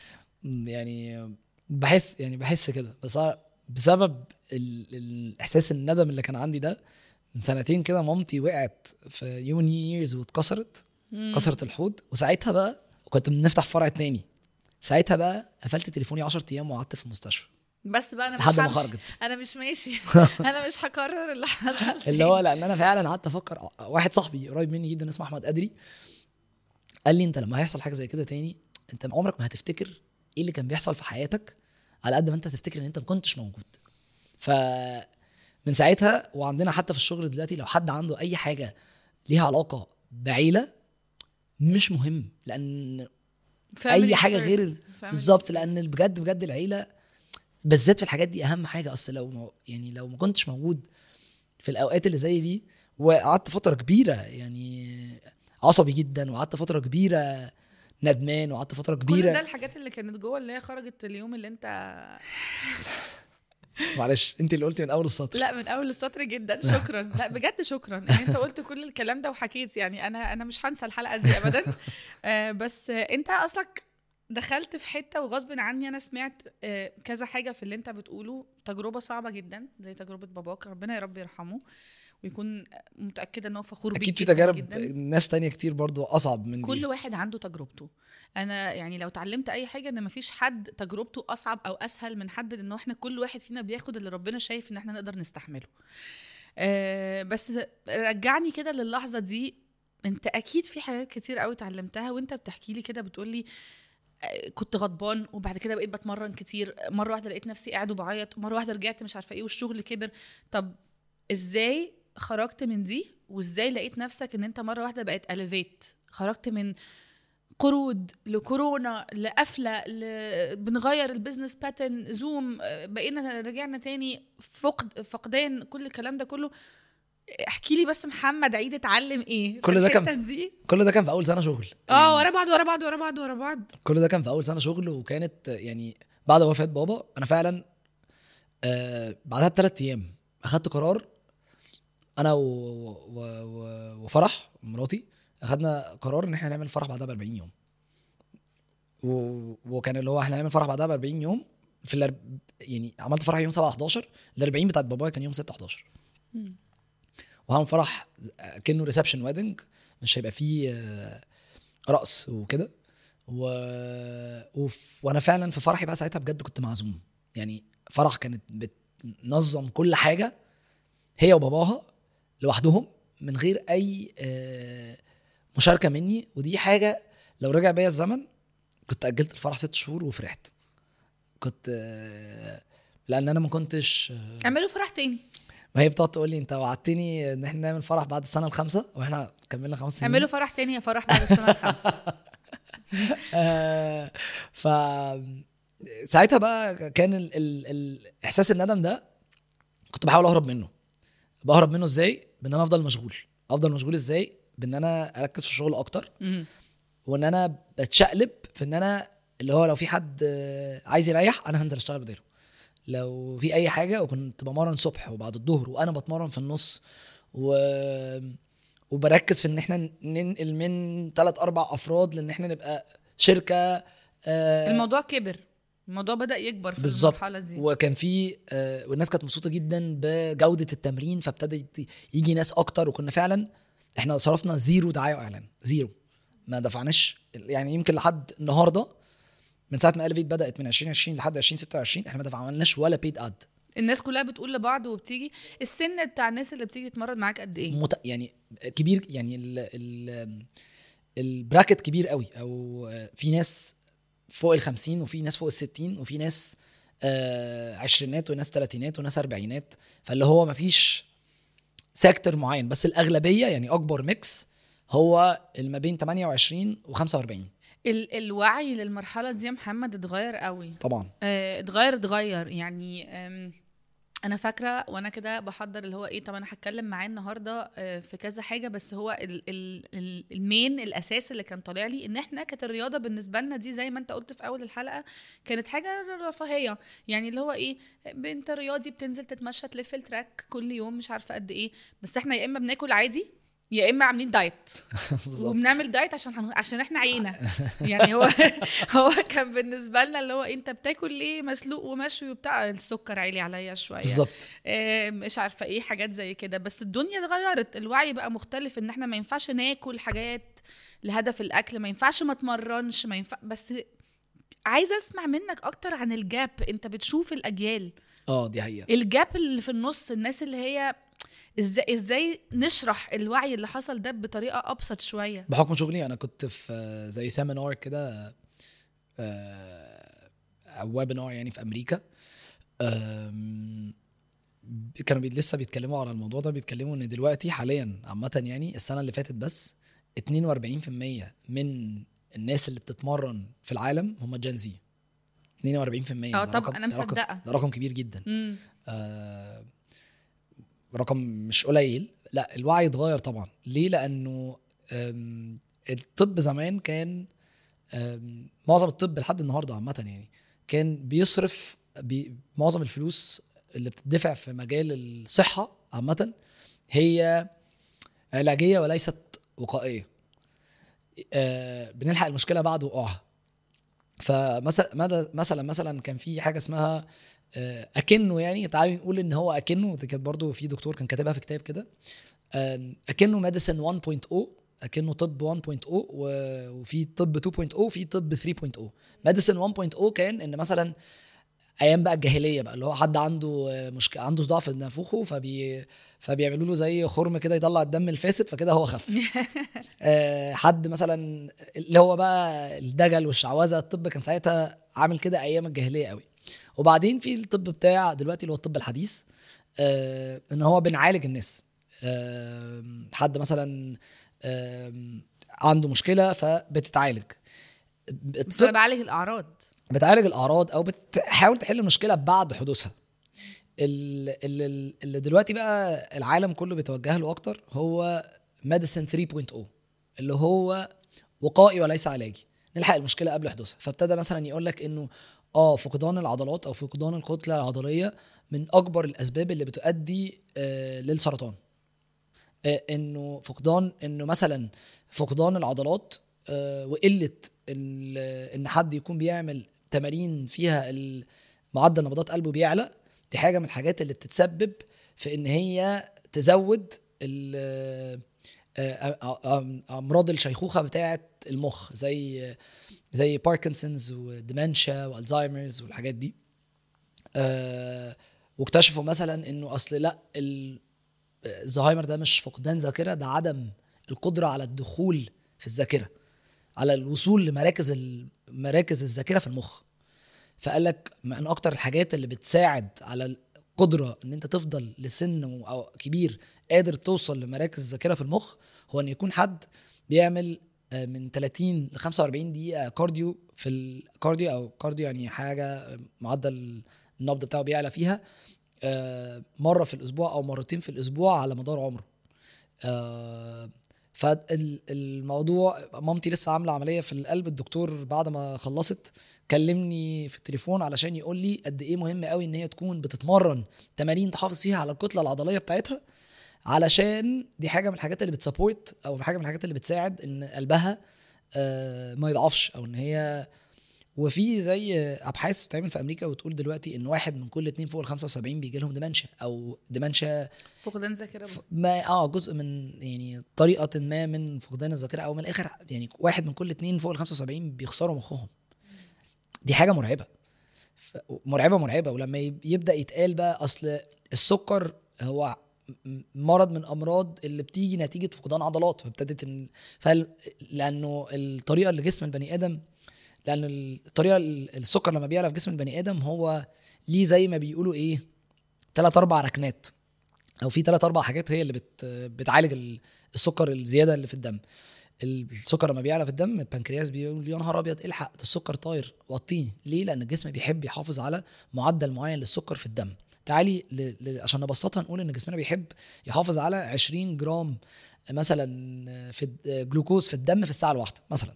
يعني بحس يعني بحس كده بس أنا بسبب ال- الاحساس الندم اللي كان عندي ده من سنتين كده مامتي وقعت في يوم نيو ييرز واتكسرت كسرت الحوض وساعتها بقى كنت بنفتح فرع تاني ساعتها بقى قفلت تليفوني 10 ايام وقعدت في المستشفى بس بقى انا مش لحد ما همشي. خرجت انا مش ماشي انا مش هكرر اللي حصل اللي هو لان انا فعلا قعدت افكر واحد صاحبي قريب مني جدا اسمه احمد قدري قال لي انت لما هيحصل حاجه زي كده تاني انت عمرك ما هتفتكر ايه اللي كان بيحصل في حياتك على قد ما انت هتفتكر ان انت ما كنتش موجود ف من ساعتها وعندنا حتى في الشغل دلوقتي لو حد عنده اي حاجه ليها علاقه بعيله مش مهم لان اي Families حاجه first. غير ال- Families بالظبط first. لان بجد بجد العيله بالذات في الحاجات دي اهم حاجه اصل لو ما يعني لو ما كنتش موجود في الاوقات اللي زي دي وقعدت فتره كبيره يعني عصبي جدا وقعدت فتره كبيره ندمان وقعدت فتره كل ده كبيره الحاجات اللي كانت جوه اللي هي خرجت اليوم اللي انت معلش انت اللي قلتي من اول السطر لا من اول السطر جدا شكرا لا بجد شكرا ان انت قلت كل الكلام ده وحكيت يعني انا انا مش هنسى الحلقه دي ابدا آه، بس آه، انت اصلك دخلت في حته وغصب عني انا سمعت آه، كذا حاجه في اللي انت بتقوله تجربه صعبه جدا زي تجربه باباك ربنا يا رب يرحمه ويكون متاكده ان هو فخور بيك اكيد في جداً تجارب جداً. ناس تانية كتير برضو اصعب من كل دي واحد عنده تجربته انا يعني لو اتعلمت اي حاجه ان مفيش حد تجربته اصعب او اسهل من حد لانه احنا كل واحد فينا بياخد اللي ربنا شايف ان احنا نقدر نستحمله أه بس رجعني كده للحظه دي انت اكيد في حاجات كتير قوي اتعلمتها وانت بتحكي لي كده بتقولي آه، كنت غضبان وبعد كده بقيت بتمرن كتير مره واحده لقيت نفسي قاعد وبعيط مره واحده رجعت مش عارفه ايه والشغل كبر طب ازاي خرجت من دي وازاي لقيت نفسك ان انت مره واحده بقت اليفيت خرجت من قروض لكورونا لقفله ل... بنغير البيزنس باترن زوم آه، بقينا رجعنا تاني فقد فقدان كل الكلام ده كله احكي لي بس محمد عيد اتعلم ايه في كل ده كان الحتة دي كل ده كان في اول سنه شغل اه ورا بعض ورا بعض ورا بعض ورا بعض كل ده كان في اول سنه شغل وكانت يعني بعد وفاه بابا انا فعلا آه بعدها بثلاث ايام اخدت قرار انا و... و... و... وفرح مراتي اخدنا قرار ان احنا نعمل فرح بعدها ب 40 يوم و... وكان اللي هو احنا هنعمل فرح بعدها ب 40 يوم في الأرب... يعني عملت فرح يوم 7 11 ال 40 بتاعت بابايا كان يوم 6 11 مم. وهعمل فرح كانه ريسبشن ويدنج مش هيبقى فيه آه، رقص وكده و... وف... وانا فعلا في فرحي بقى ساعتها بجد كنت معزوم يعني فرح كانت بتنظم كل حاجه هي وباباها لوحدهم من غير اي آه، مشاركه مني ودي حاجه لو رجع بيا الزمن كنت اجلت الفرح ست شهور وفرحت كنت آه، لان انا ما كنتش آه، اعملوا فرح تاني ما هي بتقعد تقول لي انت وعدتني ان احنا نعمل فرح بعد السنه الخامسه واحنا كملنا خمس سنين اعملوا فرح تاني يا فرح بعد السنه الخامسه آه، ف ساعتها بقى كان ال... ال... ال... احساس الندم ده كنت بحاول اهرب منه بهرب منه ازاي بان انا افضل مشغول افضل مشغول ازاي بان انا اركز في الشغل اكتر مم. وان انا بتشقلب في ان انا اللي هو لو في حد آه، عايز يريح انا هنزل اشتغل بداله لو في اي حاجه وكنت بمرن صبح وبعد الظهر وانا بتمرن في النص و وبركز في ان احنا ننقل من ثلاث اربع افراد لان احنا نبقى شركه آه، الموضوع كبر الموضوع بدا يكبر في بالظبط المرحله دي وكان في آه، والناس كانت مبسوطه جدا بجوده التمرين فابتدى يت- يجي ناس اكتر وكنا فعلا احنا صرفنا زيرو دعايه واعلان زيرو ما دفعناش يعني يمكن لحد النهارده من ساعه ما الفيت بدات من 2020 لحد 2026 احنا ما دفعناش ولا بيد اد الناس كلها بتقول لبعض وبتيجي السن بتاع الناس اللي بتيجي تتمرن معاك قد ايه مت... يعني كبير يعني ال... ال... البراكت كبير قوي او في ناس فوق ال 50 وفي ناس فوق ال 60 وفي ناس آه، عشرينات وناس تلاتينات وناس اربعينات فاللي هو مفيش سيكتور معين بس الاغلبيه يعني اكبر ميكس هو اللي ما بين 28 و 45 ال- الوعي للمرحله دي يا محمد اتغير قوي طبعا آه، اتغير اتغير يعني آم، انا فاكره وانا كده بحضر اللي هو ايه طب انا هتكلم معاه النهارده آه، في كذا حاجه بس هو ال ال ال المين الاساس اللي كان طالع لي ان احنا كانت الرياضه بالنسبه لنا دي زي ما انت قلت في اول الحلقه كانت حاجه رفاهيه يعني اللي هو ايه انت رياضي بتنزل تتمشى تلف التراك كل يوم مش عارفه قد ايه بس احنا يا اما بناكل عادي يا اما عاملين دايت بالظبط وبنعمل دايت عشان هن... عشان احنا عينا يعني هو هو كان بالنسبه لنا اللي هو انت بتاكل ليه مسلوق ومشوي وبتاع السكر عالي عليا شويه بالظبط آه، مش عارفه ايه حاجات زي كده بس الدنيا اتغيرت الوعي بقى مختلف ان احنا ما ينفعش ناكل حاجات لهدف الاكل ما ينفعش ما اتمرنش ما ينفع بس عايزه اسمع منك اكتر عن الجاب انت بتشوف الاجيال اه دي حقيقه الجاب اللي في النص الناس اللي هي ازاي ازاي نشرح الوعي اللي حصل ده بطريقه ابسط شويه بحكم شغلي انا كنت في آه، زي سيمينار كده آه، او ويبينار يعني في امريكا آم، كانوا بي- لسه بيتكلموا على الموضوع ده بيتكلموا ان دلوقتي حاليا عامه يعني السنه اللي فاتت بس 42% من الناس اللي بتتمرن في العالم هم جنزي 42% اه ده طب رقم- انا ده رقم- مصدقه ده رقم كبير جدا امم آه، رقم مش قليل لا الوعي اتغير طبعا ليه لانه آم، الطب زمان كان آم، معظم الطب لحد النهارده عامه يعني كان بيصرف بي معظم الفلوس اللي بتدفع في مجال الصحه عامه هي علاجيه وليست وقائيه آه، بنلحق المشكله بعد وقوعها فمثلا مدى- مثلا مثلا كان في حاجه اسمها آه، اكنه يعني تعالوا نقول ان هو اكنه دي كانت برضو في دكتور كان كاتبها في كتاب كده آم، اكنه ميديسن 1.0 اكنه طب 1.0 و- وفي طب 2.0 وفي طب 3.0 ميديسن 1.0 كان ان مثلا ايام بقى الجاهليه بقى اللي هو حد عنده مشكله عنده صداع في نافوخه فبي فبيعملوا له زي خرم كده يطلع الدم الفاسد فكده هو خف آه، حد مثلا اللي هو بقى الدجل والشعوذه الطب كان ساعتها عامل كده ايام الجاهليه قوي وبعدين في الطب بتاع دلوقتي اللي هو الطب الحديث آه، ان هو بنعالج الناس آه، حد مثلا آه، عنده مشكله فبتتعالج بس انا بعالج الاعراض بتعالج الاعراض او بتحاول تحل المشكله بعد حدوثها ال- ال- اللي دلوقتي بقى العالم كله بيتوجه له اكتر هو ميديسن 3.0 اللي هو وقائي وليس علاجي نلحق المشكله قبل حدوثها فابتدى مثلا يقول لك انه اه فقدان العضلات او فقدان الكتله العضليه من اكبر الاسباب اللي بتؤدي آه للسرطان آه انه فقدان انه مثلا فقدان العضلات آه وقله ال- ان حد يكون بيعمل تمارين فيها ال- معدل نبضات قلبه بيعلى دي حاجه من الحاجات اللي بتتسبب في ان هي تزود ال- آه، آه، آه، امراض الشيخوخه بتاعه المخ زي زي باركنسونز وديمنشيا والزهايمرز والحاجات دي آه، واكتشفوا مثلا انه اصل لا ال- الزهايمر ده مش فقدان ذاكره ده عدم القدره على الدخول في الذاكره على الوصول لمراكز ال- مراكز الذاكره في المخ فقال لك من اكتر الحاجات اللي بتساعد على القدره ان انت تفضل لسن او كبير قادر توصل لمراكز الذاكره في المخ هو ان يكون حد بيعمل آه، من 30 ل 45 دقيقه كارديو في الكارديو او كارديو يعني حاجه معدل النبض بتاعه بيعلى فيها آه، مره في الاسبوع او مرتين في الاسبوع على مدار عمره آه، فالموضوع مامتي لسه عامله عمليه في القلب الدكتور بعد ما خلصت كلمني في التليفون علشان يقول لي قد ايه مهم قوي ان هي تكون بتتمرن تمارين تحافظ فيها على الكتله العضليه بتاعتها علشان دي حاجه من الحاجات اللي بتسبورت او حاجه من الحاجات اللي بتساعد ان قلبها آه، ما يضعفش او ان هي وفي زي ابحاث بتتعمل في امريكا وتقول دلوقتي ان واحد من كل اتنين فوق ال 75 بيجي لهم ديمنشا او ديمنشا فقدان ذاكره ف- بس ما اه جزء من يعني طريقه ما من فقدان الذاكره او من الاخر يعني واحد من كل اتنين فوق ال 75 بيخسروا مخهم دي حاجه مرعبه ف- مرعبه مرعبه ولما يب- يبدا يتقال بقى اصل السكر هو م- مرض من امراض اللي بتيجي نتيجه فقدان عضلات فابتدت ان فال... لانه الطريقه اللي جسم البني ادم لان الطريقه ال- السكر لما بيعلى في جسم البني ادم هو ليه زي ما بيقولوا ايه ثلاث اربع ركنات او في ثلاث اربع حاجات هي اللي بت بتعالج ال- السكر الزياده اللي في الدم السكر لما بيعلى في الدم البنكرياس بيقول يا نهار ابيض الحق ده السكر طاير وطيه ليه لان الجسم بيحب يحافظ على معدل معين للسكر في الدم تعالي ل... ل... عشان نبسطها نقول ان جسمنا بيحب يحافظ على 20 جرام مثلا في الد- جلوكوز في الدم في الساعه الواحده مثلا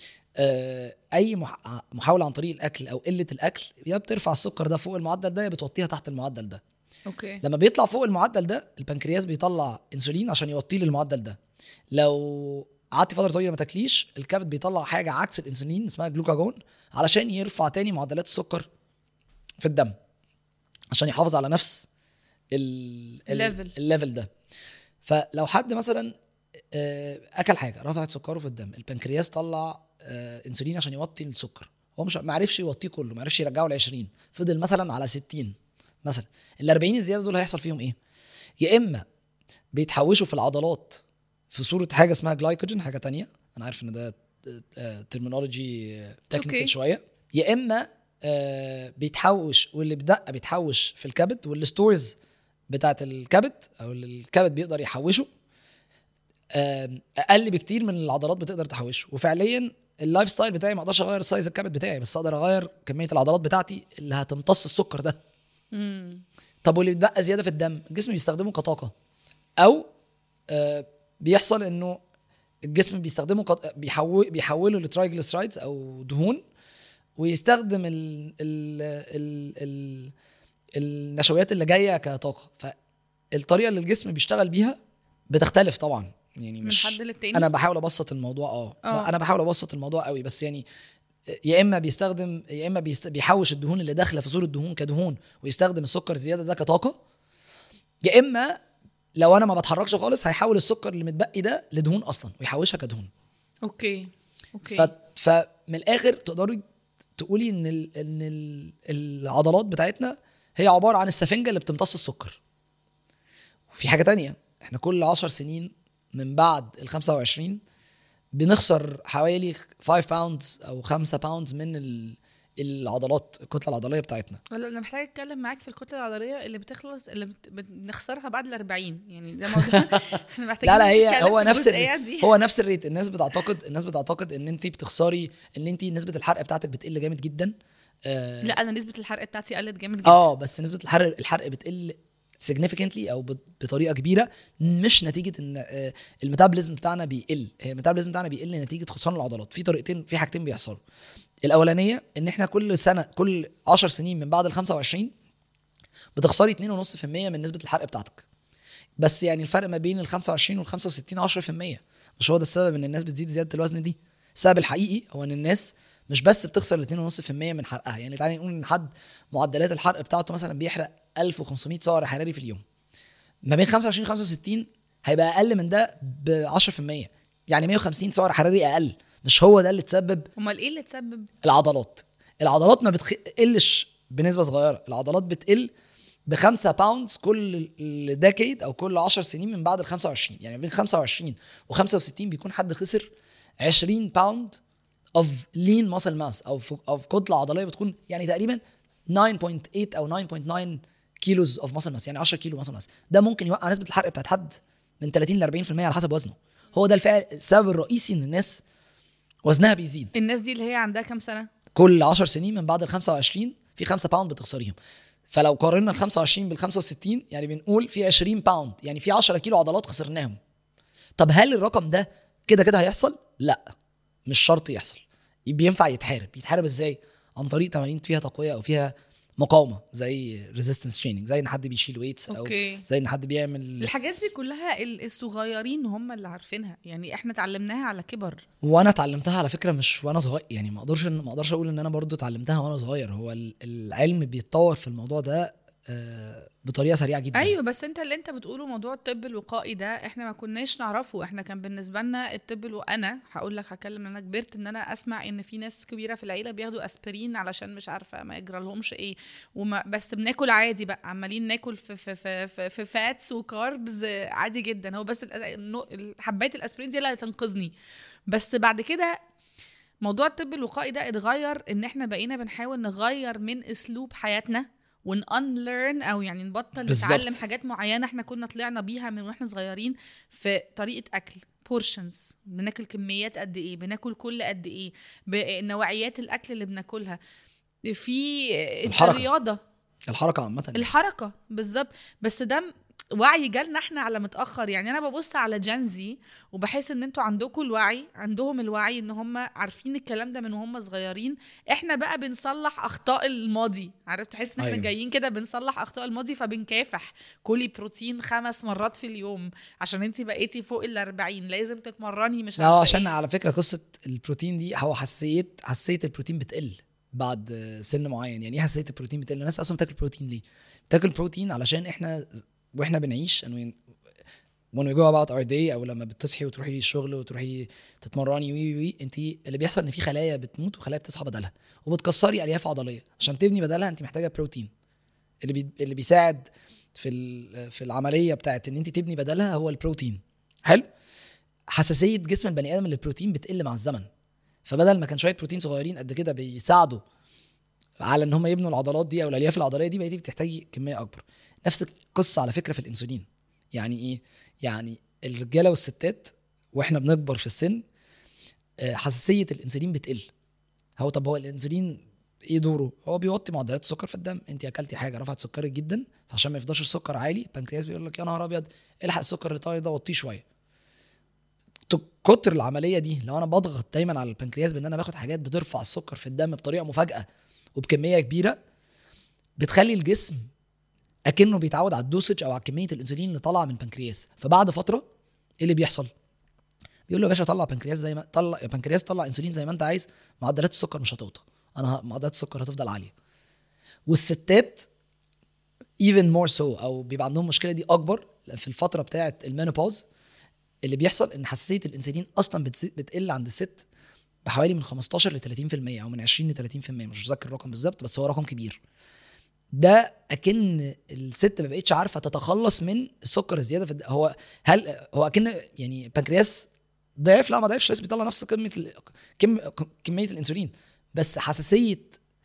آه، اي مح- محاوله عن طريق الاكل او قله الاكل يا بترفع السكر ده فوق المعدل ده يا بتوطيها تحت المعدل ده اوكي لما بيطلع فوق المعدل ده البنكرياس بيطلع انسولين عشان يوطيه للمعدل ده لو قعدتي فتره طويله ما تاكليش الكبد بيطلع حاجه عكس الانسولين اسمها جلوكاجون علشان يرفع تاني معدلات السكر في الدم عشان يحافظ على نفس ال- ال- Level. الليفل ده فلو حد مثلا آه، اكل حاجه رفعت سكره في الدم البنكرياس طلع آه، انسولين عشان يوطي السكر هو مش ما عرفش يوطيه كله ما عرفش يرجعه ل 20 فضل مثلا على 60 مثلا ال 40 الزياده دول هيحصل فيهم ايه يا اما بيتحوشوا في العضلات في صوره حاجه اسمها جلايكوجين حاجه تانية انا عارف ان ده ترمينولوجي okay. تكنيكال شويه يا اما آه، بيتحوش واللي بدق بيتحوش في الكبد والستورز بتاعت الكبد او اللي الكبد بيقدر يحوشه آم، اقل بكتير من العضلات بتقدر تحوشه وفعليا اللايف ستايل بتاعي ما اقدرش اغير سايز الكبد بتاعي بس اقدر اغير كميه العضلات بتاعتي اللي هتمتص السكر ده امم طب واللي بيتبقى زياده في الدم الجسم بيستخدمه كطاقه او آه بيحصل انه الجسم بيستخدمه كط... بيحول بيحوله لترايجليسرايدز او دهون ويستخدم ال... ال... ال... ال... النشويات اللي جايه كطاقه فالطريقه اللي الجسم بيشتغل بيها بتختلف طبعا يعني من مش حد للتاني انا بحاول ابسط الموضوع اه آه. انا بحاول ابسط الموضوع قوي بس يعني يا اما بيستخدم يا اما بيست... بيحوش الدهون اللي داخله في صوره دهون كدهون ويستخدم السكر الزياده ده كطاقه يا اما لو انا ما بتحركش خالص هيحول السكر اللي متبقي ده لدهون اصلا ويحوشها كدهون اوكي اوكي ف... فمن الاخر تقدري تقولي ان ال... ان ال... العضلات بتاعتنا هي عباره عن السفنجه اللي بتمتص السكر وفي حاجه تانية احنا كل 10 سنين من بعد ال 25 بنخسر حوالي 5 باوندز او 5 باوندز من ال... العضلات الكتله العضليه بتاعتنا ولا انا محتاجه اتكلم معاك في الكتله العضليه اللي بتخلص اللي بت- بت- بنخسرها بعد ال 40 يعني ده موضوع احنا محتاجين لا لا هي نتكلم هو في نفس الجزئية الريت دي هو نفس الريت الناس بتعتقد الناس بتعتقد ان انت بتخسري ان انت نسبه الحرق بتاعتك بتقل جامد جدا آه لا انا نسبه الحرق بتاعتي قلت جامد جدا اه بس نسبه الحرق الحرق بتقل significantly او بط- بطريقه كبيره مش نتيجه ان آه، الميتابوليزم بتاعنا بيقل هي الميتابوليزم بتاعنا بيقل نتيجه خسران العضلات في طريقتين في حاجتين بيحصلوا الاولانيه ان احنا كل سنه كل 10 سنين من بعد ال 25 بتخسري 2.5% من نسبه الحرق بتاعتك بس يعني الفرق ما بين ال 25 وال 65 10% مش هو ده السبب ان الناس بتزيد زياده الوزن دي السبب الحقيقي هو ان الناس مش بس بتخسر ال 2.5% من حرقها يعني تعالي نقول ان حد معدلات الحرق بتاعته مثلا بيحرق 1500 سعر حراري في اليوم ما بين 25 و 65 هيبقى اقل من ده ب 10% يعني 150 سعر حراري اقل مش هو ده اللي تسبب امال ايه اللي تسبب العضلات العضلات ما بتقلش بنسبه صغيره العضلات بتقل ب 5 باوندز كل ديكيد او كل 10 سنين من بعد ال 25 يعني بين 25 و 65 بيكون حد خسر 20 باوند اوف لين ماسل ماس او ف- او كتله عضليه بتكون يعني تقريبا 9.8 او 9.9 كيلوز اوف ماسل ماس يعني 10 كيلو ماسل ماس ده ممكن يوقع نسبه الحرق بتاعت حد من 30 ل 40% على حسب وزنه هو ده الفعل السبب الرئيسي ان الناس وزنها بيزيد الناس دي اللي هي عندها كام سنه كل 10 سنين من بعد ال 25 في 5 باوند بتخسريهم فلو قارنا ال 25 بال 65 يعني بنقول في 20 باوند يعني في 10 كيلو عضلات خسرناهم طب هل الرقم ده كده كده هيحصل؟ لا مش شرط يحصل بينفع يتحارب يتحارب ازاي؟ عن طريق تمارين فيها تقويه او فيها مقاومه زي ريزيستنس تريننج زي ان حد بيشيل ويتس او اوكي زي ان حد بيعمل الحاجات دي كلها ال- الصغيرين هم اللي عارفينها يعني احنا اتعلمناها على كبر وانا اتعلمتها على فكره مش وانا صغير يعني ما اقدرش ما اقدرش اقول ان انا برضو اتعلمتها وانا صغير هو ال- العلم بيتطور في الموضوع ده آه، بطريقه سريعه جدا ايوه بس انت اللي انت بتقوله موضوع الطب الوقائي ده احنا ما كناش نعرفه احنا كان بالنسبه لنا الطب الو... انا هقول لك هتكلم ان انا كبرت ان انا اسمع ان في ناس كبيره في العيله بياخدوا اسبرين علشان مش عارفه ما يجرى لهمش ايه وما بس بناكل عادي بقى عمالين ناكل في في في في, في فاتس وكاربز عادي جدا هو بس ال- النو- حبايه الاسبرين دي اللي هتنقذني بس بعد كده موضوع الطب الوقائي ده اتغير ان احنا بقينا بنحاول نغير من اسلوب حياتنا ون unlearn او يعني نبطل بالظبط. نتعلم حاجات معينه احنا كنا طلعنا بيها من واحنا صغيرين في طريقه اكل بورشنز بناكل كميات قد ايه بناكل كل قد ايه ب- نوعيات الاكل اللي بناكلها في الحركة. الرياضه الحركه عامه الحركه بالظبط بس ده م- وعي جالنا احنا على متاخر يعني انا ببص على جنزي وبحس ان انتوا عندكم الوعي عندهم الوعي ان هم عارفين الكلام ده من وهم صغيرين احنا بقى بنصلح اخطاء الماضي عرفت تحس ان احنا أيوة. جايين كده بنصلح اخطاء الماضي فبنكافح كلي بروتين خمس مرات في اليوم عشان انت بقيتي فوق ال 40 لازم تتمرني مش لا عارفه هو عشان إيه. على فكره قصه البروتين دي هو حساسيه حساسيه البروتين بتقل بعد سن معين يعني ايه حساسيه البروتين بتقل الناس اصلا بتاكل بروتين ليه بتاكل بروتين علشان احنا واحنا بنعيش انه when we go about our day او لما بتصحي وتروحي الشغل وتروحي تتمرني وي وي وي انت اللي بيحصل ان في خلايا بتموت وخلايا بتصحى بدلها وبتكسري الياف عضليه عشان تبني بدلها انت محتاجه بروتين اللي بي... اللي بيساعد في ال... في العمليه بتاعت ان انت تبني بدلها هو البروتين حلو حساسيه جسم البني ادم للبروتين بتقل مع الزمن فبدل ما كان شويه بروتين صغيرين قد كده بيساعدوا على ان هم يبنوا العضلات دي او الالياف العضليه دي بقيتي بتحتاجي كميه اكبر نفس القصه على فكره في الانسولين يعني ايه يعني الرجاله والستات واحنا بنكبر في السن آه، حساسيه الانسولين بتقل هو طب هو الانسولين ايه دوره هو بيوطي معدلات السكر في الدم انت اكلتي حاجه رفعت سكرك جدا فعشان ما يفضلش السكر عالي البنكرياس بيقول لك يا نهار ابيض الحق السكر اللي طاير ده وطيه شويه ت- كتر العمليه دي لو انا بضغط دايما على البنكرياس بان انا باخد حاجات بترفع السكر في الدم بطريقه مفاجاه وبكميه كبيره بتخلي الجسم اكنه بيتعود على الدوسج او على كميه الانسولين اللي طالعه من البنكرياس فبعد فتره ايه اللي بيحصل بيقول له يا باشا طلع بنكرياس زي ما طلع يا بنكرياس طلع انسولين زي ما انت عايز معدلات السكر مش هتوطى انا ه- معدلات السكر هتفضل عاليه والستات even more so او بيبقى عندهم المشكله دي اكبر في الفتره بتاعه المينوبوز اللي بيحصل ان حساسيه الانسولين اصلا بتزي- بتقل عند الست بحوالي من 15 ل 30% او من 20 ل 30% مش متذكر الرقم بالظبط بس هو رقم كبير ده اكن الست ما بقتش عارفه تتخلص من السكر الزياده في الد... هو هل هو اكن يعني البنكرياس ضعف لا ما ضعفش لسه بيطلع نفس كميه ال... كم... كميه الانسولين بس حساسيه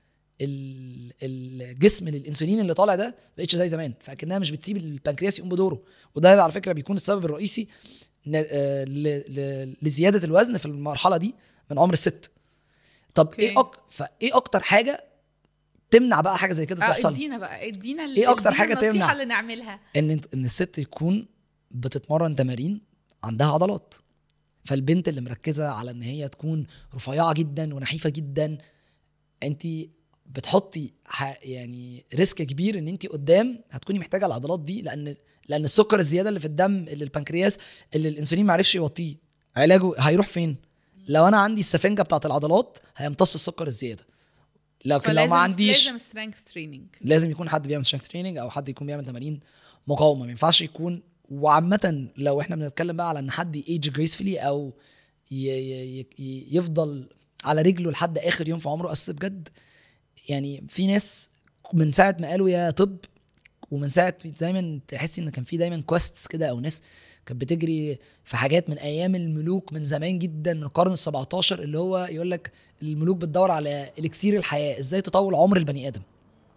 ال- الجسم للانسولين اللي طالع ده ما بقتش زي زمان فاكنها مش بتسيب البنكرياس يقوم بدوره وده على فكره بيكون السبب الرئيسي ن- آه، ل- ل- لزياده الوزن في المرحله دي من عمر الست طب أوكي. ايه أك... فايه اكتر حاجه تمنع بقى حاجه زي كده اه تحصل ادينا بقى ادينا ال- إيه أكتر ادينا حاجة النصيحة تمنع؟ اللي نعملها ان ان الست يكون بتتمرن تمارين عندها عضلات فالبنت اللي مركزه على ان هي تكون رفيعه جدا ونحيفه جدا انت بتحطي ح- يعني ريسك كبير ان انت قدام هتكوني محتاجه العضلات دي لان لان السكر الزياده اللي في الدم اللي البنكرياس اللي الانسولين ما عرفش يوطيه علاجه هيروح فين لو انا عندي السفنجه بتاعت العضلات هيمتص السكر الزياده لكن لو فلازم ما عنديش لازم سترينث تريننج لازم يكون حد بيعمل سترينث تريننج او حد يكون بيعمل تمارين مقاومه ما ينفعش يكون وعامه لو احنا بنتكلم بقى على ان حد ايج جريسفلي او ي- ي- ي- يفضل على رجله لحد اخر يوم في عمره اصل بجد يعني في ناس من ساعه ما قالوا يا طب ومن ساعه دايما تحسي ان كان في دايما كويستس كده او ناس كانت بتجري في حاجات من ايام الملوك من زمان جدا من القرن ال 17 اللي هو يقول لك الملوك بتدور على الكسير الحياه ازاي تطول عمر البني ادم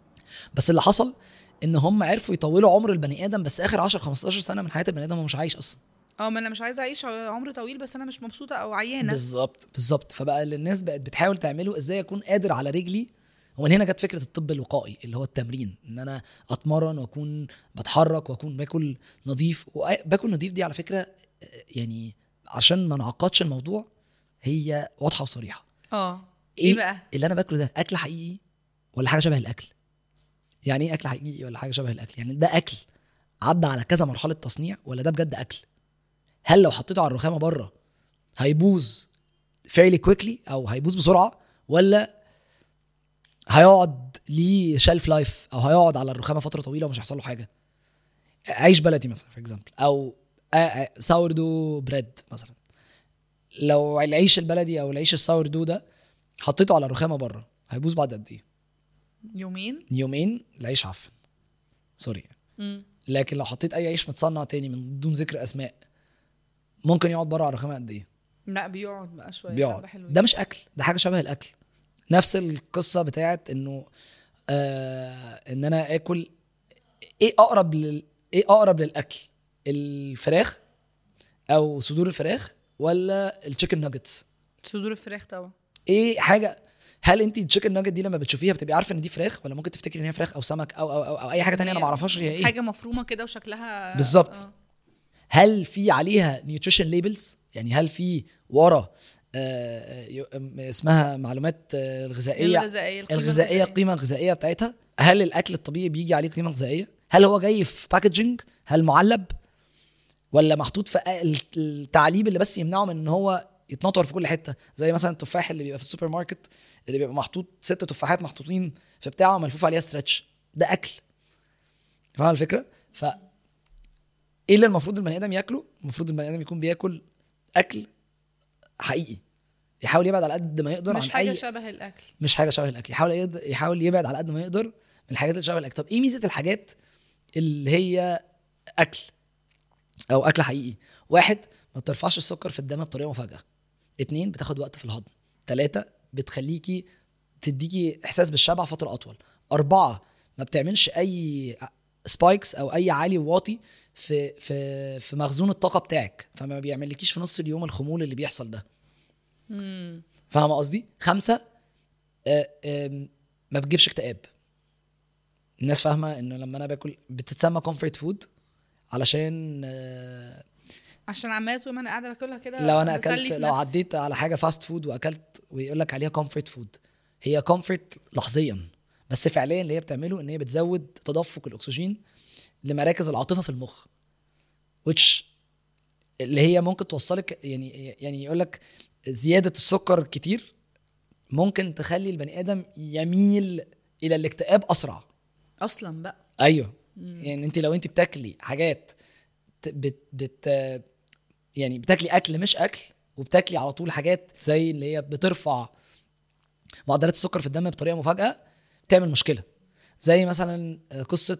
بس اللي حصل ان هم عرفوا يطولوا عمر البني ادم بس اخر 10 15 سنه من حياه البني ادم هو مش عايش اصلا اه ما انا مش عايزه اعيش عمر طويل بس انا مش مبسوطه او عيانه بالظبط بالظبط فبقى اللي الناس بقت بتحاول تعمله ازاي اكون قادر على رجلي ومن هنا جت فكره الطب الوقائي اللي هو التمرين ان انا اتمرن واكون بتحرك واكون باكل نظيف وباكل نظيف دي على فكره آه، يعني عشان ما نعقدش الموضوع هي واضحه وصريحه اه ايه بقى اللي انا باكله ده اكل حقيقي ولا حاجه شبه الاكل يعني ايه اكل حقيقي ولا حاجه شبه الاكل يعني ده اكل عدى على كذا مرحله تصنيع ولا ده بجد اكل هل لو حطيته على الرخامه بره هيبوظ fairly quickly او هيبوظ بسرعه ولا هيقعد ليه شيلف لايف او هيقعد على الرخامه فتره طويله ومش هيحصل له حاجه عيش بلدي مثلا فور اكزامبل او ساوردو بريد مثلا لو العيش البلدي او العيش الساوردو ده حطيته على الرخامه بره هيبوظ بعد قد ايه يومين يومين العيش عفن سوري مم. لكن لو حطيت اي عيش متصنع تاني من دون ذكر اسماء ممكن يقعد بره على الرخامه قد ايه لا بيقعد بقى شويه بيقعد حبة حلوين. ده مش اكل ده حاجه شبه الاكل نفس القصه بتاعت انه آه ان انا اكل ايه اقرب لل ايه اقرب للاكل الفراخ او صدور الفراخ ولا التشيكن ناجتس صدور الفراخ طبعا ايه حاجه هل انت التشيكن ناجت دي لما بتشوفيها بتبقي عارفه ان دي فراخ ولا ممكن تفتكري ان هي فراخ او سمك او او او, أو اي حاجه تانية انا ما اعرفهاش هي ايه حاجه مفرومه كده وشكلها بالظبط. آه. هل في عليها نيوتريشن ليبلز يعني هل في ورا آه، يو- أم- اسمها معلومات آه، الغذائيه الغذائيه القيمة الغذائيه القيمه الغذائيه بتاعتها هل الاكل الطبيعي بيجي عليه قيمه غذائيه هل هو جاي في باكجينج هل معلب ولا محطوط في ال- التعليب اللي بس يمنعه من ان هو يتنطر في كل حته زي مثلا التفاح اللي بيبقى في السوبر ماركت اللي بيبقى محطوط ست تفاحات محطوطين في بتاعه ملفوف عليها ستريتش ده اكل فاهم الفكره ف ايه اللي المفروض البني ادم ياكله المفروض البني ادم يكون بياكل اكل حقيقي يحاول يبعد على قد ما يقدر مش عن حاجه اي شبه الاكل مش حاجه شبه الاكل يحاول يد... يحاول يبعد على قد ما يقدر من الحاجات اللي شبه الاكل طب ايه ميزه الحاجات اللي هي اكل او اكل حقيقي واحد ما بترفعش السكر في الدم بطريقه مفاجاه اتنين بتاخد وقت في الهضم تلاتة بتخليكي تديكي احساس بالشبع فتره اطول اربعه ما بتعملش اي سبايكس او اي عالي وواطي في في في مخزون الطاقه بتاعك فما بيعملكيش في نص اليوم الخمول اللي بيحصل ده مم. فاهمه قصدي خمسه آه، آم، ما بتجيبش اكتئاب الناس فاهمه انه لما انا باكل بتتسمى كومفورت فود علشان آه، عشان عماله طول ما انا قاعده باكلها كده لو انا بسلي اكلت في لو نفسي. عديت على حاجه فاست فود واكلت ويقول لك عليها كومفورت فود هي كومفورت لحظيا بس فعليا اللي هي بتعمله ان هي بتزود تدفق الاكسجين لمراكز العاطفه في المخ which اللي هي ممكن توصلك يعني يعني يقول لك زياده السكر كتير ممكن تخلي البني ادم يميل الى الاكتئاب اسرع اصلا بقى ايوه مم. يعني انت لو انت بتاكلي حاجات ت- بت بت يعني بتاكلي اكل مش اكل وبتاكلي على طول حاجات زي اللي هي بترفع معدلات السكر في الدم بطريقه مفاجاه بتعمل مشكله زي مثلا قصه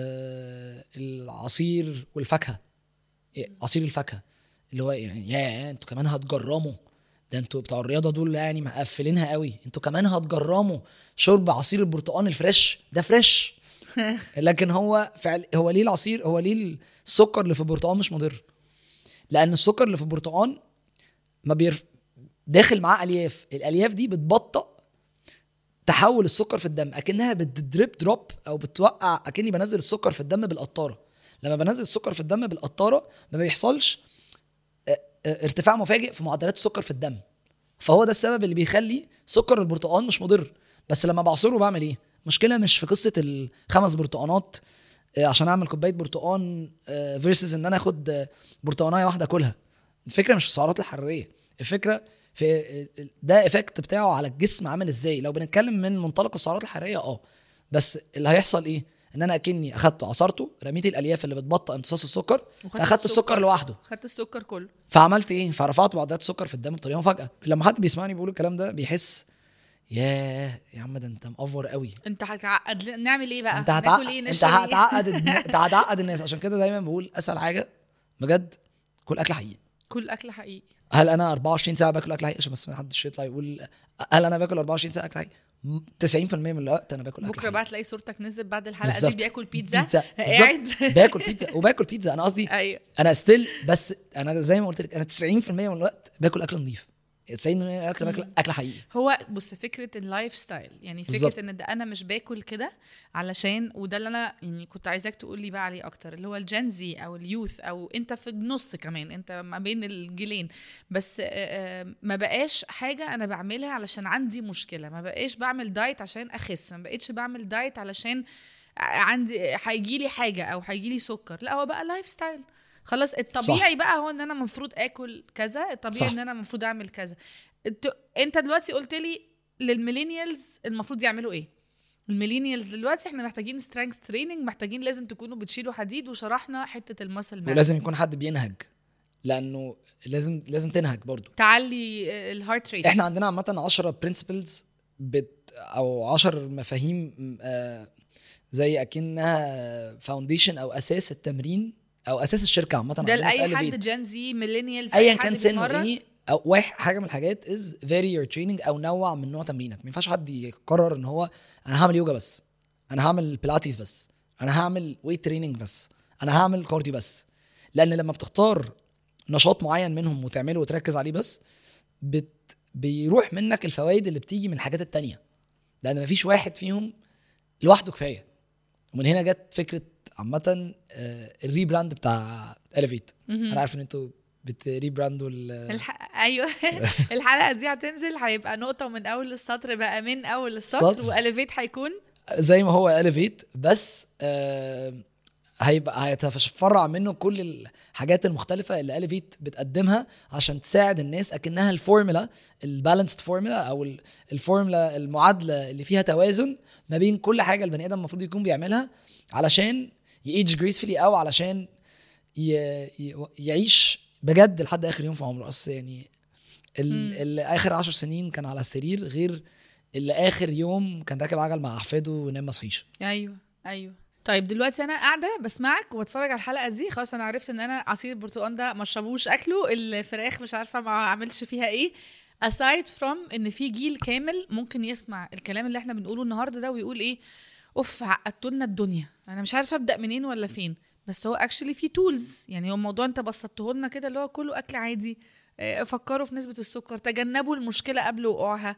آه، العصير والفاكهه إيه، عصير الفاكهه اللي هو يعني يا انتوا كمان هتجرموا ده انتوا بتوع الرياضه دول يعني مقفلينها قوي انتوا كمان هتجرموا شرب عصير البرتقال الفريش ده فريش لكن هو فعل هو ليه العصير هو ليه السكر اللي في البرتقال مش مضر لان السكر اللي في البرتقال ما بيرف... داخل معاه الياف الالياف دي بتبطئ تحول السكر في الدم اكنها بتدريب دروب او بتوقع اكني بنزل السكر في الدم بالقطاره لما بنزل السكر في الدم بالقطاره ما بيحصلش اه، اه، ارتفاع مفاجئ في معدلات السكر في الدم فهو ده السبب اللي بيخلي سكر البرتقال مش مضر بس لما بعصره بعمل ايه مشكله مش في قصه الخمس برتقانات آه، عشان اعمل كوبايه برتقان فيرسز ان انا اخد آه، برتقانيه واحده اكلها الفكره مش في السعرات الحراريه الفكره في آه، ده افكت بتاعه على الجسم عامل ازاي لو بنتكلم من منطلق السعرات الحراريه اه بس اللي هيحصل ايه ان انا اكني اخدته عصرته رميت الالياف اللي بتبطئ امتصاص السكر وخدت فاخدت السكر لوحده خدت السكر كله فعملت ايه فرفعت معدلات السكر في الدم بطريقه مفاجاه لما حد بيسمعني بيقول الكلام ده بيحس ياه يا عم ده انت مأفور قوي انت هتعقد لنا- نعمل ايه بقى انت ناكل هتعقد ايه انت نشرب ايه هتعقد الن- انت هتعقد الناس عشان كده دايما بقول اسهل حاجه بجد كل اكل حقيقي كل اكل حقيقي هل انا 24 ساعه باكل اكل حقيقي عشان بس ما حدش يطلع يقول هل انا باكل 24 ساعه اكل حقيقي م- 90% من الوقت انا باكل اكل بكره حقيقي بقى تلاقي صورتك نزلت بعد الحلقه بالظبط. دي بياكل بيتزا, بيتزا قاعد بالظبط. باكل بيتزا وباكل بيتزا انا قصدي ايوه انا ستيل بس انا زي ما قلت لك انا 90% من الوقت باكل اكل نظيف 90% من الاكل باكل اكل حقيقي هو بص فكره اللايف ستايل يعني فكره بالظبط. ان ده انا مش باكل كده علشان وده اللي انا يعني كنت عايزاك تقول لي بقى عليه اكتر اللي هو الجنزي او اليوث او انت في النص كمان انت ما بين الجيلين بس آه، آه، ما بقاش حاجه انا بعملها علشان عندي مشكله ما بقاش بعمل دايت عشان اخس ما بقيتش بعمل دايت علشان عندي هيجي لي حاجه او هيجي لي سكر لا هو بقى لايف ستايل خلاص الطبيعي بقى هو ان انا المفروض اكل كذا الطبيعي صح. ان انا المفروض اعمل كذا انت- انت دلوقتي قلت لي للميلينيالز المفروض يعملوا ايه الميلينيالز دلوقتي احنا محتاجين سترينث تريننج محتاجين لازم تكونوا بتشيلوا حديد وشرحنا حته المسل ماس ولازم يكون حد بينهج لانه لازم لازم تنهج برضو تعلي آه، الهارت ريت احنا عندنا عامه 10 برنسبلز بت او 10 مفاهيم آه، زي اكنها فاونديشن او اساس التمرين او اساس الشركه عامه ده عندنا في لاي Elevate. حد جين زي ميلينيالز ايا كان سنه ايه او واحد حاجه من الحاجات از فيري يور تريننج او نوع من نوع تمرينك ما ينفعش حد يقرر ان هو انا هعمل يوجا بس انا هعمل بيلاتيز بس انا هعمل ويت تريننج بس انا هعمل كارديو بس لان لما بتختار نشاط معين منهم وتعمله وتركز عليه بس بت بيروح منك الفوائد اللي بتيجي من الحاجات التانية لان مفيش واحد فيهم لوحده كفايه ومن هنا جت فكره عامه آه، الريبراند بتاع اليفيت انا عارف ان انتوا بتريبراندوا ال- الح... ايوه الحلقه دي هتنزل هيبقى نقطه من اول السطر بقى من اول السطر سطر. واليفيت هيكون زي ما هو اليفيت بس آه، هيبقى هيتفرع منه كل الحاجات المختلفه اللي اليفيت بتقدمها عشان تساعد الناس اكنها الفورمولا البالانسد فورمولا او ال- الفورمولا المعادله اللي فيها توازن ما بين كل حاجه البني ادم المفروض يكون بيعملها علشان يأيج جريسفلي او علشان ي... ي... يعيش بجد لحد اخر يوم في عمره اصل يعني ال... مم. اللي اخر عشر سنين كان على السرير غير اللي اخر يوم كان راكب عجل مع احفاده ونام ما صحيش ايوه ايوه طيب دلوقتي انا قاعده بسمعك وبتفرج على الحلقه دي خلاص انا عرفت ان انا عصير البرتقال ده ما اشربوش اكله الفراخ مش عارفه ما اعملش فيها ايه aside from ان في جيل كامل ممكن يسمع الكلام اللي احنا بنقوله النهارده ده ويقول ايه اوف عقدتوا لنا الدنيا انا مش عارفه ابدا منين ولا فين بس هو اكشلي في تولز يعني هو الموضوع انت بسطته لنا كده اللي هو كله اكل عادي آه، فكروا في نسبه السكر تجنبوا المشكله قبل وقوعها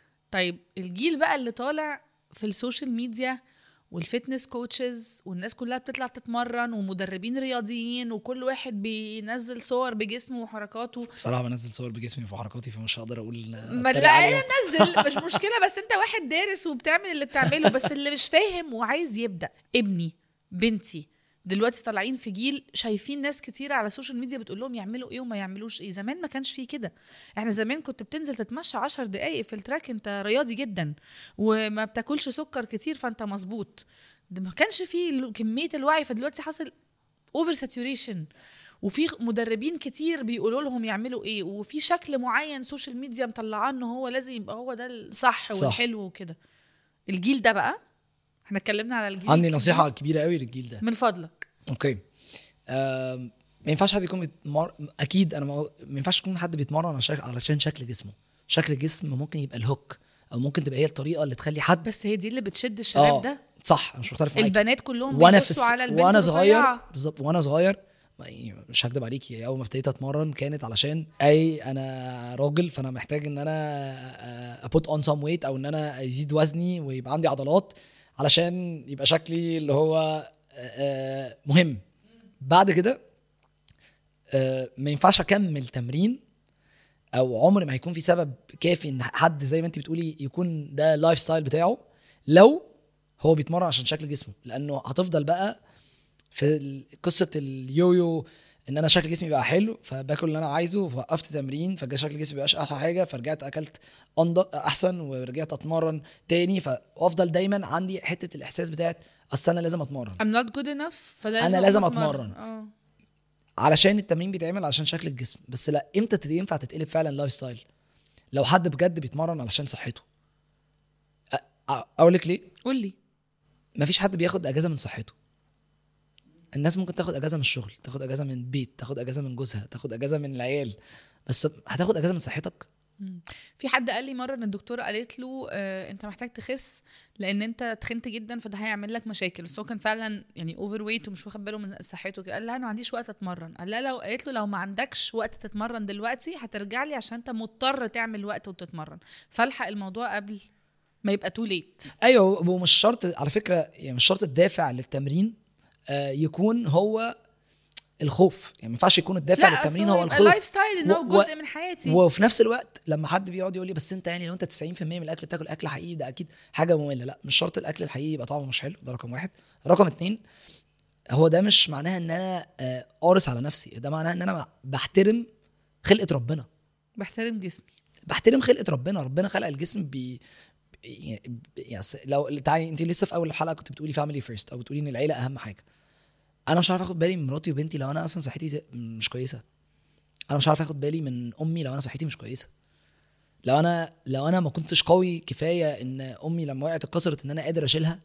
طيب الجيل بقى اللي طالع في السوشيال ميديا والفتنس كوتشز والناس كلها بتطلع تتمرن ومدربين رياضيين وكل واحد بينزل صور بجسمه وحركاته صراحه بنزل صور بجسمي في حركاتي فمش هقدر اقول ما أتريق لا عليهم. نزل مش مشكله بس انت واحد دارس وبتعمل اللي بتعمله بس اللي مش فاهم وعايز يبدا ابني بنتي دلوقتي طالعين في جيل شايفين ناس كتير على السوشيال ميديا بتقول لهم يعملوا ايه وما يعملوش ايه زمان ما كانش فيه كده احنا زمان كنت بتنزل تتمشى عشر دقايق في التراك انت رياضي جدا وما بتاكلش سكر كتير فانت مظبوط ده ما كانش فيه ال- كميه الوعي فدلوقتي حصل اوفر ساتوريشن وفي مدربين كتير بيقولوا لهم يعملوا ايه وفي شكل معين سوشيال ميديا مطلعاه ان هو لازم يبقى هو ده الصح صح. والحلو وكده الجيل ده بقى احنا اتكلمنا على الجيل عندي الكبير. نصيحه كبيره قوي للجيل ده من فضلك اوكي آم، ما ينفعش حد يكون بيتمر... اكيد انا ما ما ينفعش يكون حد بيتمرن عشان علشان شكل جسمه شكل الجسم ممكن يبقى الهوك او ممكن تبقى هي الطريقه اللي تخلي حد بس هي دي اللي بتشد الشباب آه، ده صح أنا مش مختلف معاك البنات كلهم وانا في بيبصوا الس... على البنت وانا صغير الرفيعة. بالظبط وانا صغير ما- يعني مش هكدب عليكي اول ما ابتديت اتمرن كانت علشان اي انا راجل فانا محتاج ان انا ابوت اون سم ويت او ان انا ازيد وزني ويبقى عندي عضلات علشان يبقى شكلي اللي هو آه، آه، مهم بعد كده آه، ما ينفعش اكمل تمرين او عمر ما هيكون في سبب كافي ان حد زي ما انت بتقولي يكون ده اللايف ستايل بتاعه لو هو بيتمرن عشان شكل جسمه لانه هتفضل بقى في ال- قصه اليويو ان انا شكل جسمي بقى حلو فباكل اللي انا عايزه فوقفت تمرين فجا شكل جسمي بقاش احلى حاجه فرجعت اكلت أنض- احسن ورجعت اتمرن تاني فافضل دايما عندي حته الاحساس بتاعت اصل انا لازم اتمرن I'm not good enough فلازم أنا لازم أقوم أتمرن. اه علشان التمرين بيتعمل عشان شكل الجسم بس لا امتى تت- ينفع تتقلب فعلا لايف ستايل لو حد بجد بيتمرن علشان صحته أ- أ- اقول لك ليه قول لي مفيش حد بياخد اجازه من صحته الناس ممكن تاخد اجازه من الشغل تاخد اجازه من البيت تاخد اجازه من جوزها تاخد اجازه من العيال بس هتاخد اجازه من صحتك في حد قال لي مره ان الدكتوره قالت له آه انت محتاج تخس لان انت تخنت جدا فده هيعمل لك مشاكل بس هو كان فعلا يعني اوفر ويت ومش واخد باله من صحته كده قال لها انا ما عنديش وقت اتمرن قال لها لو قالت له لو ما عندكش وقت تتمرن دلوقتي هترجع لي عشان انت مضطر تعمل وقت وتتمرن فالحق الموضوع قبل ما يبقى تو ليت ايوه ومش شرط على فكره يعني مش شرط الدافع للتمرين آه، يكون هو الخوف يعني ما ينفعش يكون الدافع لا للتمرين أصل هو يبقى الخوف لايف ستايل ان هو و- و- جزء من حياتي وفي نفس الوقت لما حد بيقعد يقول لي بس انت يعني لو انت 90% من الاكل بتاكل اكل حقيقي ده اكيد حاجه ممله لا مش شرط الاكل الحقيقي يبقى طعمه مش حلو ده رقم واحد رقم اتنين هو ده مش معناها ان انا آه، قارص على نفسي ده معناها ان انا بحترم خلقه ربنا بحترم جسمي بحترم خلقه ربنا ربنا خلق الجسم بي يعني يعني أصل لو تعالي انت لسه في اول الحلقه كنت بتقولي فاميلي فيرست او بتقولي ان العيله اهم حاجه انا مش عارف اخد بالي من مراتي وبنتي لو انا اصلا صحتي زي- مش كويسه انا مش عارف اخد بالي من امي لو انا صحتي مش كويسه لو انا لو انا ما كنتش قوي كفايه ان امي لما وقعت اتكسرت ان انا قادر اشيلها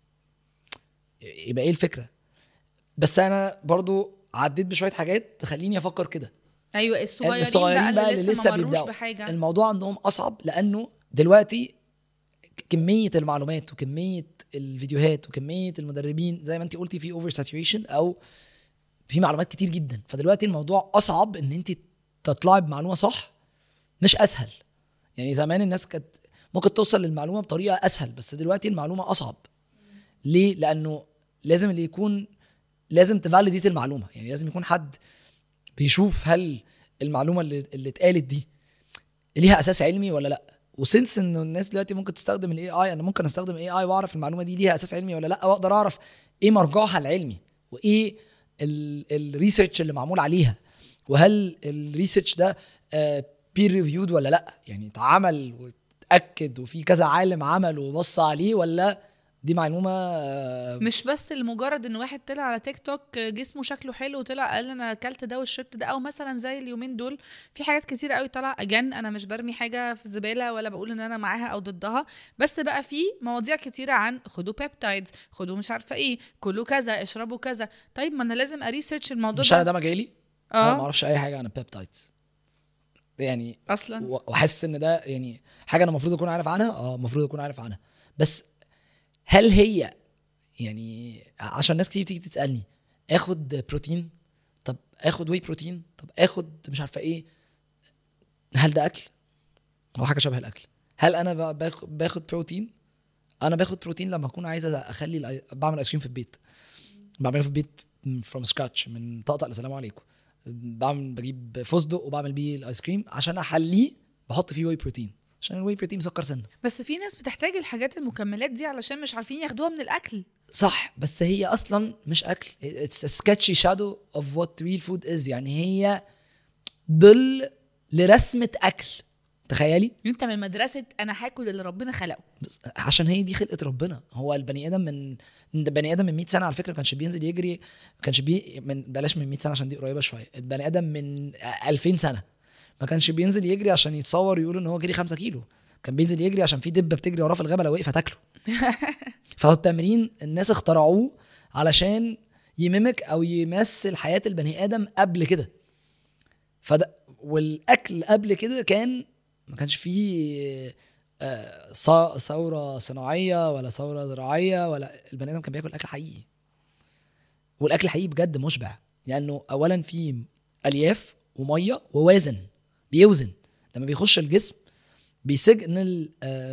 يبقى ايه الفكره بس انا برضو عديت بشويه حاجات تخليني افكر كده ايوه الصغيرين, الصغيرين بقى اللي لسه, ما مروش بيبدأوا. بحاجه الموضوع عندهم اصعب لانه دلوقتي كميه المعلومات وكميه الفيديوهات وكميه المدربين زي ما انت قلتي في اوفر ساتوريشن او في معلومات كتير جدا فدلوقتي الموضوع اصعب ان انت تطلعي بمعلومه صح مش اسهل يعني زمان الناس كانت ممكن توصل للمعلومه بطريقه اسهل بس دلوقتي المعلومه اصعب ليه لانه لازم اللي يكون لازم تفاليديت المعلومه يعني لازم يكون حد بيشوف هل المعلومه اللي اللي اتقالت دي ليها اساس علمي ولا لا وسنس انه الناس دلوقتي ممكن تستخدم الاي اي انا ممكن استخدم اي اي واعرف المعلومه دي ليها اساس علمي ولا لا واقدر اعرف ايه مرجعها العلمي وايه الريسيرش اللي معمول عليها وهل الريسيرش ده بير ريفيود ولا لا يعني اتعمل واتاكد وفي كذا عالم عمل وبص عليه ولا دي معلومه آه، مش بس لمجرد ان واحد طلع على تيك توك جسمه شكله حلو وطلع قال انا اكلت ده وشربت ده او مثلا زي اليومين دول في حاجات كتير قوي طالعه اجن انا مش برمي حاجه في الزباله ولا بقول ان انا معاها او ضدها بس بقى في مواضيع كتيره عن خدوا بيبتايدز خدوا مش عارفه ايه كلوا كذا اشربوا كذا طيب ما انا لازم اريسيرش الموضوع مش انا ده ده مجالي انا ما اه اعرفش اي حاجه عن البيبتايدز يعني اصلا و- واحس ان ده يعني حاجه انا المفروض اكون عارف عنها اه المفروض اكون عارف عنها بس هل هي يعني عشان ناس كتير تيجي تسالني اخد بروتين طب اخد واي بروتين طب اخد مش عارفه ايه هل ده اكل هو حاجه شبه الاكل هل انا ب- باخ- باخد بروتين انا باخد بروتين لما اكون عايز اخلي الآي- بعمل ايس كريم في البيت بعمله في البيت فروم سكراتش من طقطق لسلام عليكم بعمل بجيب فستق وبعمل بيه الايس كريم عشان احليه بحط فيه واي بروتين عشان الواي بروتين مسكر سنه بس في ناس بتحتاج الحاجات المكملات دي علشان مش عارفين ياخدوها من الاكل صح بس هي اصلا مش اكل it's a sketchy shadow of what real food is يعني هي ظل لرسمه اكل تخيلي انت من مدرسه انا هاكل اللي ربنا خلقه بس عشان هي دي خلقه ربنا هو البني ادم من من بني ادم من 100 سنه على فكره ما كانش بينزل يجري ما كانش بي من بلاش من 100 سنه عشان دي قريبه شويه البني ادم من 2000 سنه ما كانش بينزل يجري عشان يتصور ويقول ان هو جري 5 كيلو كان بينزل يجري عشان في دبه بتجري وراه في الغابه لو وقف هتاكله فهو التمرين الناس اخترعوه علشان يممك او يمثل حياه البني ادم قبل كده فده والاكل قبل كده كان ما كانش فيه آه، ص- ثوره صناعيه ولا ثوره زراعيه ولا البني ادم كان بياكل اكل حقيقي والاكل الحقيقي بجد مشبع لانه اولا فيه الياف وميه ووازن بيوزن لما بيخش الجسم بيسجنل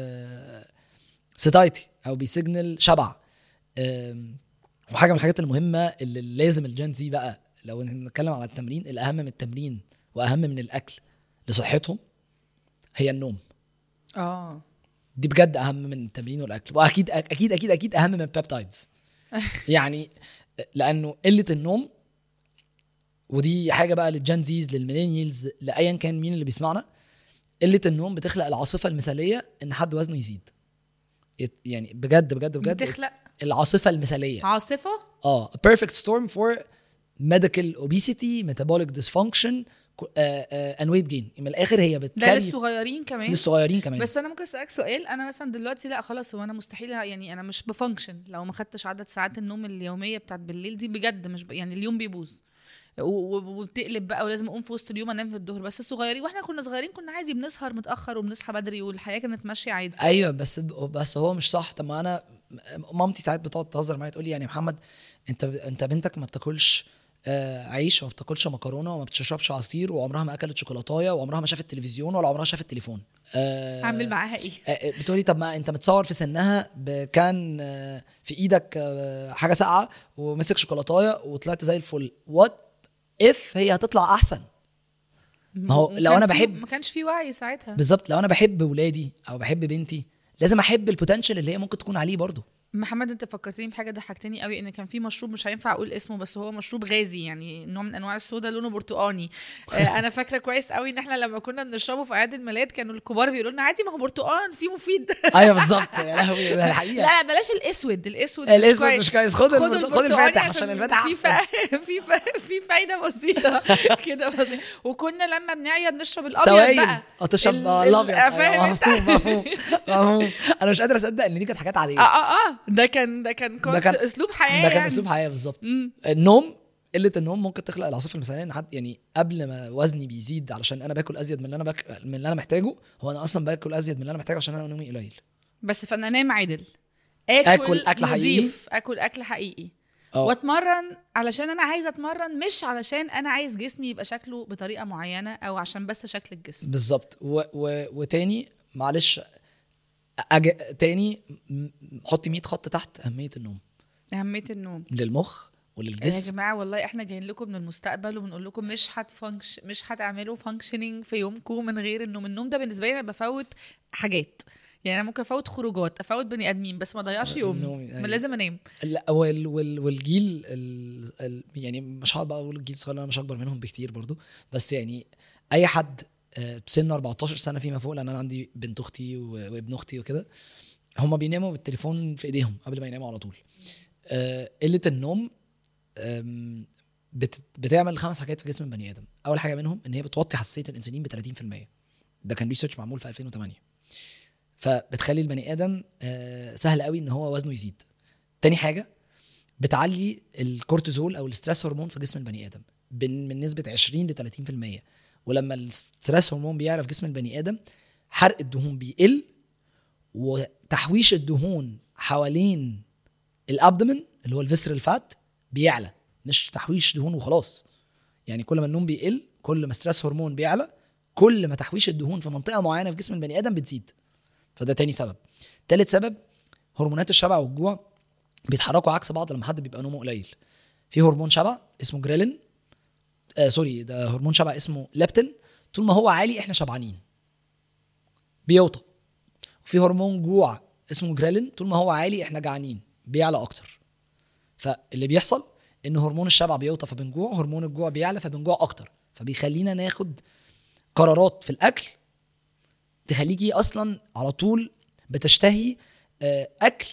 سيتايتي او بيسجنل شبع آم، وحاجه من الحاجات المهمه اللي لازم الجين زي بقى لو نتكلم على التمرين الاهم من التمرين واهم من الاكل لصحتهم هي النوم اه دي بجد اهم من التمرين والاكل واكيد اكيد اكيد اكيد اهم من البيبتايدز يعني لانه قله النوم ودي حاجه بقى للجن زيز للميلينيالز لايا كان مين اللي بيسمعنا قله النوم بتخلق العاصفه المثاليه ان حد وزنه يزيد يت- يعني بجد بجد بجد بتخلق العاصفه المثاليه عاصفه اه a perfect storm for medical obesity metabolic dysfunction uh, uh, and weight gain من الاخر هي ده بتكلم للصغيرين كمان للصغيرين كمان بس انا ممكن اسالك سؤال انا مثلا دلوقتي لا خلاص هو انا مستحيل يعني انا مش بفانكشن لو ما خدتش عدد ساعات النوم اليوميه بتاعت بالليل دي بجد مش ب... يعني اليوم بيبوظ و- و- وبتقلب بقى ولازم اقوم في وسط اليوم انام في الظهر بس الصغيرين واحنا كنا صغيرين كنا عادي بنسهر متاخر وبنصحى بدري والحياه كانت ماشيه عادي ايوه بس بس هو مش صح طب ما انا مامتي ساعات بتقعد تهزر معايا تقول لي يعني يا محمد انت انت بنتك ما بتاكلش آه، عيش وما بتاكلش مكرونه وما بتشربش عصير وعمرها ما اكلت شوكولاتايه وعمرها ما شافت تلفزيون ولا عمرها شافت تليفون آه، اعمل معاها ايه آه، بتقولي طب ما انت متصور في سنها كان آه، في ايدك آه، حاجه ساقعه ومسك شوكولاتايه وطلعت زي الفل وات اف هي هتطلع احسن ما هو لو وكان أنا في- بحب- ما كانش في وعي ساعتها بالظبط لو انا بحب ولادي او بحب بنتي لازم احب البوتنشال اللي هي ممكن تكون عليه برضه محمد انت فكرتني بحاجه ضحكتني قوي ان كان في مشروب مش هينفع اقول اسمه بس هو مشروب غازي يعني نوع من انواع الصودا لونه برتقاني آه، انا فاكره كويس قوي ان احنا لما كنا بنشربه في اعياد الميلاد كانوا الكبار بيقولوا لنا عادي ما هو برتقان فيه مفيد ايوه بالظبط يا لهوي ده لا الحقيقه لا بلاش الاسود الاسود الاسود مش كويس خد خدوا البرت- خد البرتقاني الفاتح عشان الفاتح في احسن فا... في فا... في فايده بسيطه كده بسيطة. وكنا لما بنعيط نشرب الابيض سوائل بقى اه تشرب ال- آه، ال- الابيض آه، فاهم أيوة، انت؟ مفهوم مفهوم مفهوم انا مش قادر اصدق ان دي كانت حاجات اه عاديه اه اه ده كان ده كان ده كان- كونس- اسلوب حياه ده كان يعني. اسلوب حياه بالظبط مم. النوم قله النوم ممكن تخلق العاصفه المثاليه ان حد يعني قبل ما وزني بيزيد علشان انا باكل ازيد من اللي انا باك... من اللي انا محتاجه هو انا اصلا باكل ازيد من اللي انا محتاجه عشان انا نومي قليل بس فانا انام عادل اكل, آكل أكل حقيقي. نضيف، اكل اكل حقيقي اه واتمرن علشان انا عايزه اتمرن مش علشان انا عايز جسمي يبقى شكله بطريقه معينه او عشان بس شكل الجسم بالظبط و... و... وتاني معلش أج... تاني م- حطي 100 خط تحت اهميه النوم اهميه النوم للمخ يا وللجسم جماعه والله احنا جايين لكم من المستقبل وبنقول لكم مش هتفانكش مش هتعملوا فانكشننج في يومكم من غير النوم النوم ده بالنسبه لي انا بفوت حاجات يعني انا ممكن افوت خروجات افوت بني ادمين بس ما اضيعش يومي نومي، ما أيوة. لازم انام لا وال... وال... والجيل ال... ال... يعني مش هقعد بقى اقول الجيل الصغير انا مش اكبر منهم بكتير برضو بس يعني اي حد آه، بسن 14 سنه فيما فوق لان انا عندي بنت اختي و- وابن اختي وكده هما بيناموا بالتليفون في ايديهم قبل ما يناموا على طول آه، قله النوم آم، بت... بتعمل خمس حاجات في جسم البني ادم اول حاجه منهم ان هي بتوطي حساسيه الانسولين ب 30% ده كان ريسيرش معمول في 2008 فبتخلي البني ادم آه، سهل قوي ان هو وزنه يزيد تاني حاجه بتعلي الكورتيزول او الاستريس هرمون في جسم البني ادم بن- من نسبه 20 ل 30% ولما الاستريس هرمون بيعلى في جسم البني ادم حرق الدهون بيقل وتحويش الدهون حوالين الابدومن اللي هو الفيسرال فات بيعلى مش تحويش دهون وخلاص يعني كل ما النوم بيقل كل ما ستريس هرمون بيعلى كل ما تحويش الدهون في منطقه معينه في جسم البني ادم بتزيد فده تاني سبب تالت سبب هرمونات الشبع والجوع بيتحركوا عكس بعض لما حد بيبقى نومه قليل في هرمون شبع اسمه جريلين آه سوري ده هرمون شبع اسمه ليبتين طول ما هو عالي احنا شبعانين بيوطى وفي هرمون جوع اسمه جريلين طول ما هو عالي احنا جعانين بيعلى اكتر فاللي بيحصل ان هرمون الشبع بيوطى فبنجوع هرمون الجوع بيعلى فبنجوع اكتر فبيخلينا ناخد قرارات في الاكل تخليكي اصلا على طول بتشتهي آه، اكل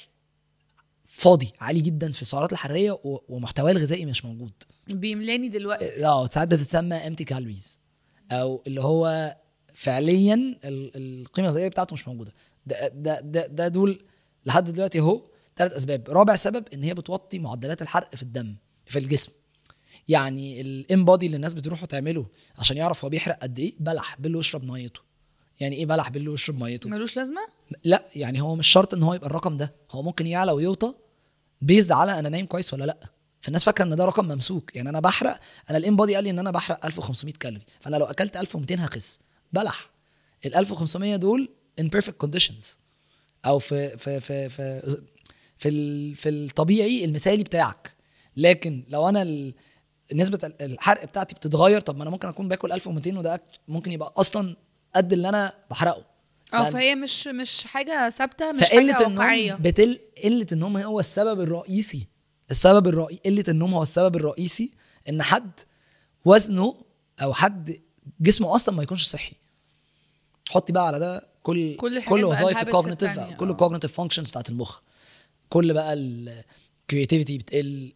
فاضي عالي جدا في السعرات الحراريه و- ومحتواه الغذائي مش موجود بيملاني دلوقتي اه ساعات بتتسمى امتي كالوريز او اللي هو فعليا ال- القيمه الغذائيه بتاعته مش موجوده ده ده ده, ده دول لحد دلوقتي اهو ثلاث اسباب رابع سبب ان هي بتوطي معدلات الحرق في الدم في الجسم يعني الانبادي اللي الناس بتروح تعمله عشان يعرف هو بيحرق قد ايه بلح بالله يشرب ميته يعني ايه بلح بالله يشرب ميته ملوش لازمه لا يعني هو مش شرط ان هو يبقى الرقم ده هو ممكن يعلى ويوطى بيزد على انا نايم كويس ولا لا فالناس فاكره ان ده رقم ممسوك يعني انا بحرق انا الام بودي قال لي ان انا بحرق 1500 كالوري فانا لو اكلت 1200 هخس بلح ال 1500 دول in perfect conditions او في في في في في, ال- في الطبيعي المثالي بتاعك لكن لو انا ال- نسبه ال- الحرق بتاعتي بتتغير طب ما انا ممكن اكون باكل 1200 وده أكل ممكن يبقى اصلا قد اللي انا بحرقه اه لأن- فهي مش مش حاجه ثابته مش فقله حاجه النوم واقعيه بتل قله النوم هو السبب الرئيسي السبب الرئيسي قله النوم هو السبب الرئيسي ان حد وزنه او حد جسمه اصلا ما يكونش صحي حطي بقى على ده كل كل الحاجات كل بقى وظائف الhabits الكوجنيتيف التانية، كل آه. الكوجنيتيف فانكشنز بتاعت المخ كل بقى الكرياتيفيتي بتقل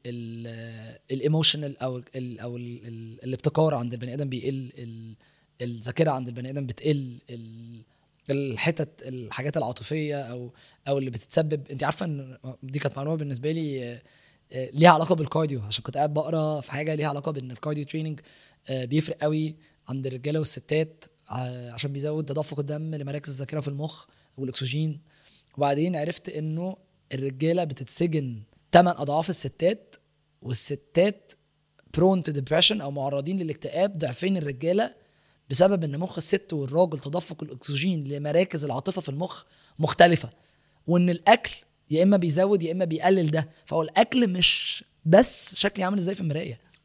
الايموشنال او ال او ال ال الابتكار عند البني ادم بيقل ال- الذاكره عند البني ادم بتقل ال- الحتت الحاجات العاطفيه او او اللي بتتسبب انت عارفه ان دي كانت معلومه بالنسبه لي آه، آه، ليها علاقه بالكارديو عشان كنت قاعد بقرا في حاجه ليها علاقه بان الكارديو تريننج آه، بيفرق قوي عند الرجاله والستات ع- عشان بيزود تدفق الدم لمراكز الذاكره في المخ والاكسجين وبعدين عرفت انه الرجاله بتتسجن 8 اضعاف الستات والستات برون تو ديبريشن او معرضين للاكتئاب ضعفين الرجاله بسبب ان مخ الست والراجل تدفق الاكسجين لمراكز العاطفه في المخ مختلفه وان الاكل يا اما بيزود يا اما بيقلل ده فهو الاكل مش بس شكلي عامل ازاي في المرايه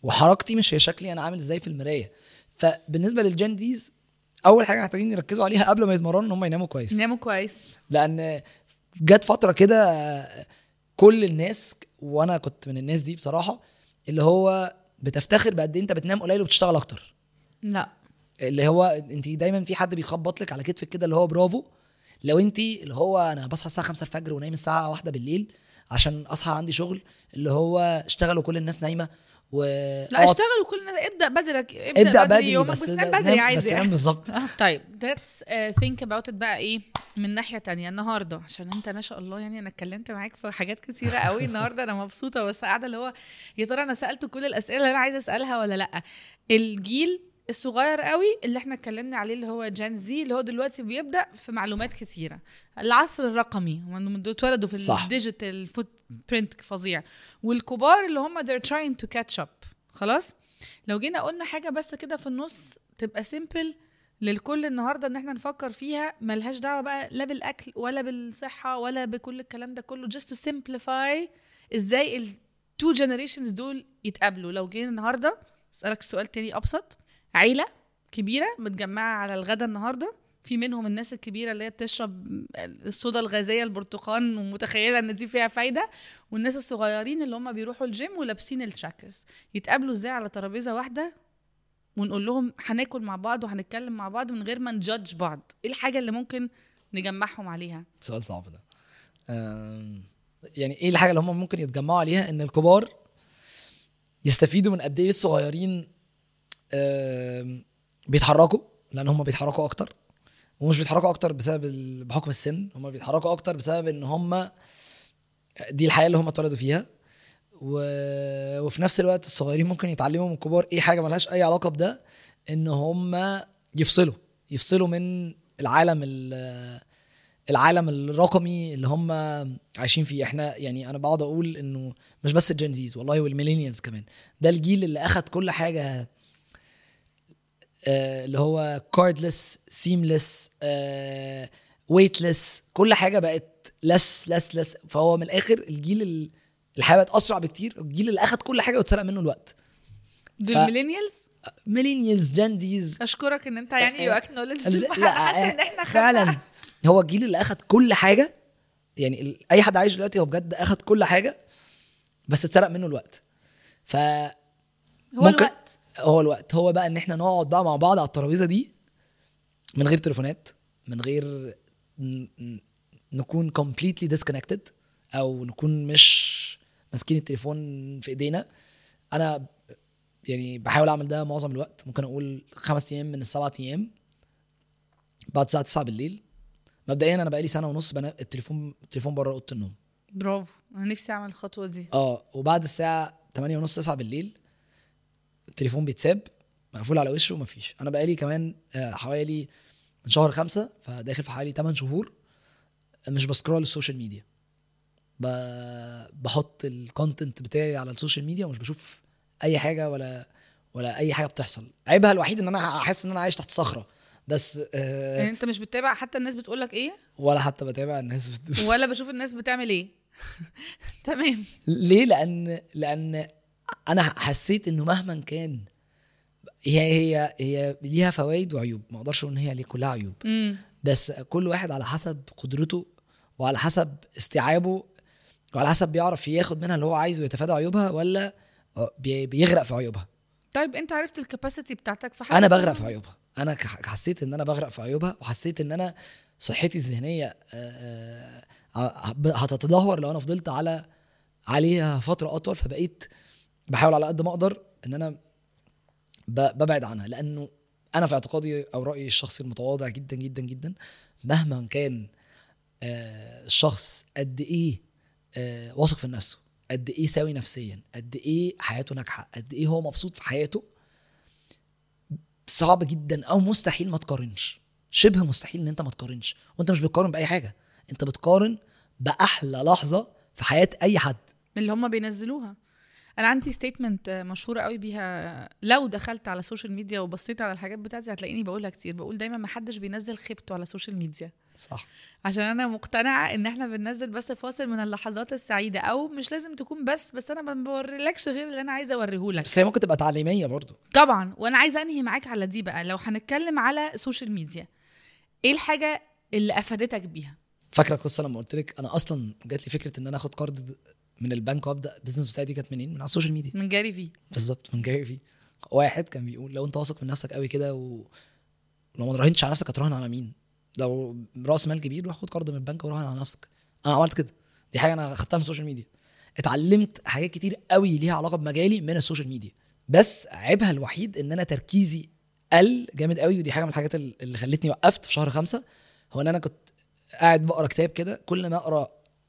وحركتي مش هي شكلي انا عامل ازاي في المرايه فبالنسبه للجين ديز اول حاجه محتاجين يركزوا عليها قبل ما يتمرنوا ان هم يناموا كويس ناموا كويس لان جت فتره كده آه، كل الناس وانا كنت من الناس دي بصراحه اللي هو بتفتخر بقد ايه انت بتنام قليل وبتشتغل اكتر لا اللي هو انت دايما في حد بيخبط لك على كتفك كده اللي هو برافو لو انت اللي هو انا بصحى الساعه 5 الفجر ونايم الساعه واحدة بالليل عشان اصحى عندي شغل اللي هو اشتغل وكل الناس نايمه و لا اشتغلوا كل الناس ابدا بدرك ابدا, ابدا بدري, بدري يومك بس بس ده- نام بدري نام- عادي بس يعني. نام بالظبط آه، طيب let's uh, think about it بقى ايه من ناحيه تانية النهارده عشان انت ما شاء الله يعني انا اتكلمت معاك في حاجات كتيره قوي النهارده انا مبسوطه بس قاعده اللي هو يا ترى انا سالته كل الاسئله اللي انا عايزه اسالها ولا لا الجيل الصغير قوي اللي احنا اتكلمنا عليه اللي هو جان زي اللي هو دلوقتي بيبدا في معلومات كتيره العصر الرقمي هم دول اتولدوا في صح. الديجيتال فوت برنت فظيع والكبار اللي هم they're trying to catch up خلاص لو جينا قلنا حاجه بس كده في النص تبقى سيمبل للكل النهارده ان احنا نفكر فيها ملهاش دعوه بقى لا بالاكل ولا بالصحه ولا بكل الكلام ده كله just to simplify ازاي التو جنريشنز دول يتقابلوا لو جينا النهارده اسالك سؤال تاني ابسط عيله كبيره متجمعه على الغدا النهارده في منهم الناس الكبيره اللي هي بتشرب الصودا الغازيه البرتقال ومتخيله ان دي فيها فايده والناس الصغيرين اللي هم بيروحوا الجيم ولابسين التراكرز يتقابلوا ازاي على ترابيزه واحده ونقول لهم هناكل مع بعض وهنتكلم مع بعض من غير ما نجادج بعض ايه الحاجه اللي ممكن نجمعهم عليها سؤال صعب ده أم، يعني ايه الحاجه اللي هم ممكن يتجمعوا عليها ان الكبار يستفيدوا من قد ايه الصغيرين أم، بيتحركوا لان هم بيتحركوا اكتر ومش بيتحركوا اكتر بسبب ال- بحكم السن هم بيتحركوا اكتر بسبب ان هم دي الحياه اللي هم اتولدوا فيها و... وفي نفس الوقت الصغيرين ممكن يتعلموا من الكبار ايه حاجه ملهاش اي علاقه بده ان هم يفصلوا يفصلوا من العالم ال- العالم الرقمي اللي هم عايشين فيه احنا يعني انا بقعد اقول انه مش بس الجين زيز والله والميلينيالز كمان ده الجيل اللي اخد كل حاجه آه، اللي هو كاردلس سيملس ويتلس كل حاجه بقت لس لس لس فهو من الاخر الجيل ال- الحياه بقت اسرع بكتير الجيل اللي اخد كل حاجه واتسرق منه الوقت دول ف- ميلينيالز ميلينيالز جين زيز اشكرك ان انت يعني يو اكنولج لا حاسه ان احنا خدنا فعلا هو الجيل اللي اخد كل حاجه يعني ال- اي حد عايش دلوقتي هو بجد اخد كل حاجه بس اتسرق منه الوقت ف هو ممكن- الوقت هو الوقت هو بقى ان احنا نقعد بقى مع بعض على الترابيزه دي من غير تليفونات من غير ن- ن- نكون completely disconnected او نكون مش ماسكين التليفون في ايدينا انا ب- يعني بحاول اعمل ده معظم الوقت ممكن اقول خمس ايام من السبعة ايام بعد الساعه 9 بالليل مبدئيا انا بقالي سنه ونص بنا التليفون التليفون بره اوضه النوم برافو انا نفسي اعمل الخطوه دي اه وبعد الساعه 8 ونص 9 بالليل التليفون بيتساب مقفول على وشه ومفيش انا بقالي كمان آه، حوالي من شهر خمسة فداخل في حوالي 8 شهور مش بسكرول السوشيال ميديا ب- بحط الكونتنت بتاعي على السوشيال ميديا ومش بشوف اي حاجه ولا ولا اي حاجه بتحصل عيبها الوحيد ان انا احس ان انا عايش تحت صخره بس يعني آه انت مش بتتابع حتى الناس بتقول لك ايه ولا حتى بتابع الناس بت... ولا بشوف الناس بتعمل ايه تمام ليه لان لان انا حسيت انه مهما كان هي هي هي ليها فوائد وعيوب ما اقدرش اقول ان هي ليه كلها عيوب امم بس كل واحد على حسب قدرته وعلى حسب استيعابه وعلى حسب بيعرف ياخد منها اللي هو عايزه يتفادى عيوبها ولا بي- بيغرق في عيوبها طيب انت عرفت الكاباسيتي بتاعتك فحاسس انا إن- بغرق في عيوبها انا ك- حسيت ان انا بغرق في عيوبها وحسيت ان انا صحتي الذهنيه آه، آه، ه- هتتدهور لو انا فضلت على عليها فتره اطول فبقيت بحاول على قد ما اقدر ان انا ب- ببعد عنها لانه انا في اعتقادي او رايي الشخصي المتواضع جدا جدا جدا مهما كان آه، الشخص قد ايه آه، واثق في نفسه قد ايه سوي نفسيا قد ايه حياته ناجحه قد ايه هو مبسوط في حياته صعب جدا او مستحيل ما تقارنش شبه مستحيل ان انت ما تقارنش وانت مش بتقارن باي حاجه انت بتقارن باحلى لحظه في حياه اي حد اللي هم بينزلوها انا عندي ستيتمنت مشهوره قوي بيها لو دخلت على السوشيال ميديا وبصيت على الحاجات بتاعتي هتلاقيني بقولها كتير بقول دايما ما حدش بينزل خيبته على السوشيال ميديا صح عشان انا مقتنعه ان احنا بننزل بس فاصل من اللحظات السعيده او مش لازم تكون بس بس انا ما بوريلكش غير اللي انا عايزه اوريهولك بس هي ممكن تبقى تعليميه برضو طبعا وانا عايزه انهي معاك على دي بقى لو هنتكلم على السوشيال ميديا ايه الحاجه اللي افادتك بيها فاكره القصه لما قلت لك انا اصلا جات لي فكره ان انا اخد قرض من البنك وابدا البيزنس بتاعي دي كانت منين؟ من على السوشيال ميديا من جاري في بالظبط من جاي في واحد كان بيقول لو انت واثق من نفسك قوي كده و لو ما تراهنتش على نفسك هتراهن على مين؟ لو راس مال كبير روح خد قرض من البنك وراهن على نفسك انا عملت كده دي حاجه انا خدتها من السوشيال ميديا اتعلمت حاجات كتير قوي ليها علاقه بمجالي من السوشيال ميديا بس عيبها الوحيد ان انا تركيزي قل جامد قوي ودي حاجه من الحاجات اللي خلتني وقفت في شهر خمسة هو ان انا كنت قاعد بقرا كتاب كده كل ما اقرا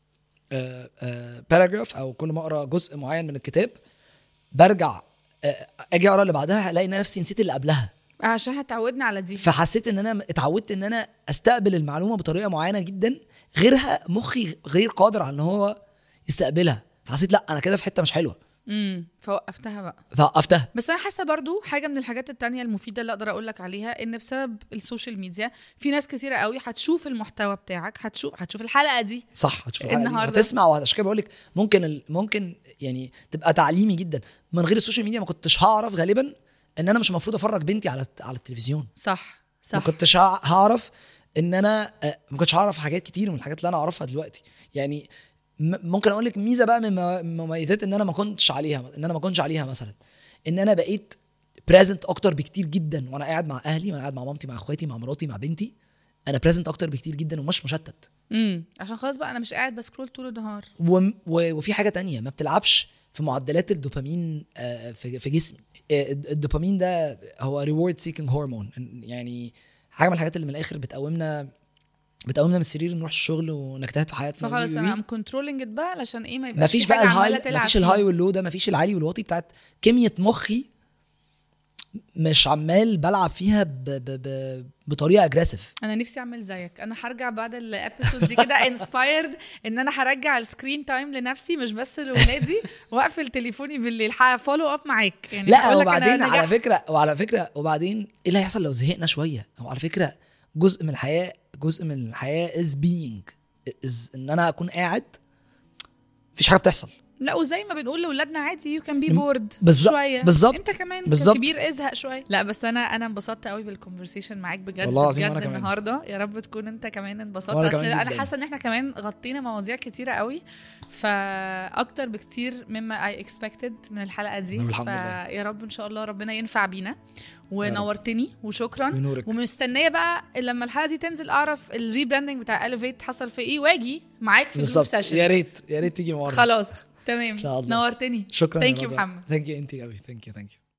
باراجراف او كل ما اقرا جزء معين من الكتاب برجع آه، اجي اقرا اللي بعدها الاقي نفسي نسيت اللي قبلها عشان هتعودنا على دي فحسيت ان انا اتعودت ان انا استقبل المعلومه بطريقه معينه جدا غيرها مخي غير قادر على ان هو يستقبلها فحسيت لا انا كده في حته مش حلوه امم فوقفتها بقى فوقفتها بس انا حاسه برضو حاجه من الحاجات التانية المفيده اللي اقدر اقول لك عليها ان بسبب السوشيال ميديا في ناس كتيره قوي هتشوف المحتوى بتاعك هتشوف هتشوف الحلقه دي صح هتشوف الحلقة دي النهاردة. وهتسمع وعشان كده بقول لك ممكن ال... ممكن يعني تبقى تعليمي جدا من غير السوشيال ميديا ما كنتش هعرف غالبا ان انا مش المفروض افرج بنتي على على التلفزيون صح ما صح كنتش هع- هعرف ان انا آه، ما كنتش هعرف حاجات كتير من الحاجات اللي انا اعرفها دلوقتي يعني م- ممكن اقول لك ميزه بقى من مو- مميزات ان انا ما كنتش عليها ان انا ما كنتش عليها مثلا ان انا بقيت بريزنت اكتر بكتير جدا وانا قاعد مع اهلي وانا قاعد مع مامتي مع اخواتي مع مراتي مع بنتي انا بريزنت اكتر بكتير جدا ومش مشتت امم عشان خلاص بقى انا مش قاعد بسكرول طول النهار و... و... وفي حاجه تانية ما بتلعبش في معدلات الدوبامين آه، في في جسمي آه، الدوبامين ده هو ريورد سيكينج هرمون يعني حاجه من الحاجات اللي من الاخر بتقومنا بتقومنا من السرير نروح الشغل ونجتهد في حياتنا فخلاص وي- وي- انا وي. ام كنترولينج بقى علشان ايه ما يبقاش مفيش في بقى حاجة عمالة الهاي تلعب مفيش فيه. الهاي واللو ده مفيش العالي والواطي بتاعت كميه مخي مش عمال بلعب فيها ب... ب... ب... بطريقه اجريسيف انا نفسي اعمل زيك انا هرجع بعد الابيسود دي كده انسبايرد ان انا هرجع السكرين تايم لنفسي مش بس لاولادي واقفل تليفوني بالليل هفولو اب معاك يعني لا هقول لك أنا وبعدين على نجحت. فكره وعلى فكره وبعدين ايه اللي هيحصل لو زهقنا شويه هو على فكره جزء من الحياه جزء من الحياه از بينج از ان انا اكون قاعد مفيش حاجه بتحصل لا وزي ما بنقول لاولادنا عادي يو كان بي م- بورد بالظبط- شويه بالظبط- انت كمان بالظبط. كبير ازهق شويه لا بس انا انا انبسطت قوي بالكونفرسيشن معاك بجد والله العظيم بجد وأنا كمان. النهارده يا رب تكون انت كمان انبسطت وأنا اصل كمان انا جداً. حاسه ان احنا كمان غطينا مواضيع كتيره قوي فاكتر بكتير مما اي اكسبكتد من الحلقه دي طب الحمد لله. فيا رب ان شاء الله ربنا ينفع بينا ونورتني وشكرا بنورك ومستنيه بقى لما الحلقه دي تنزل اعرف الريبراندنج بتاع اليفيت حصل في ايه واجي معاك في الجروب بالظبط سيشن يا ريت يا ريت تيجي مره خلاص تمام إن شاء الله. نورتني شكرا ثانك يو محمد ثانك يو انت قوي ثانك يو ثانك يو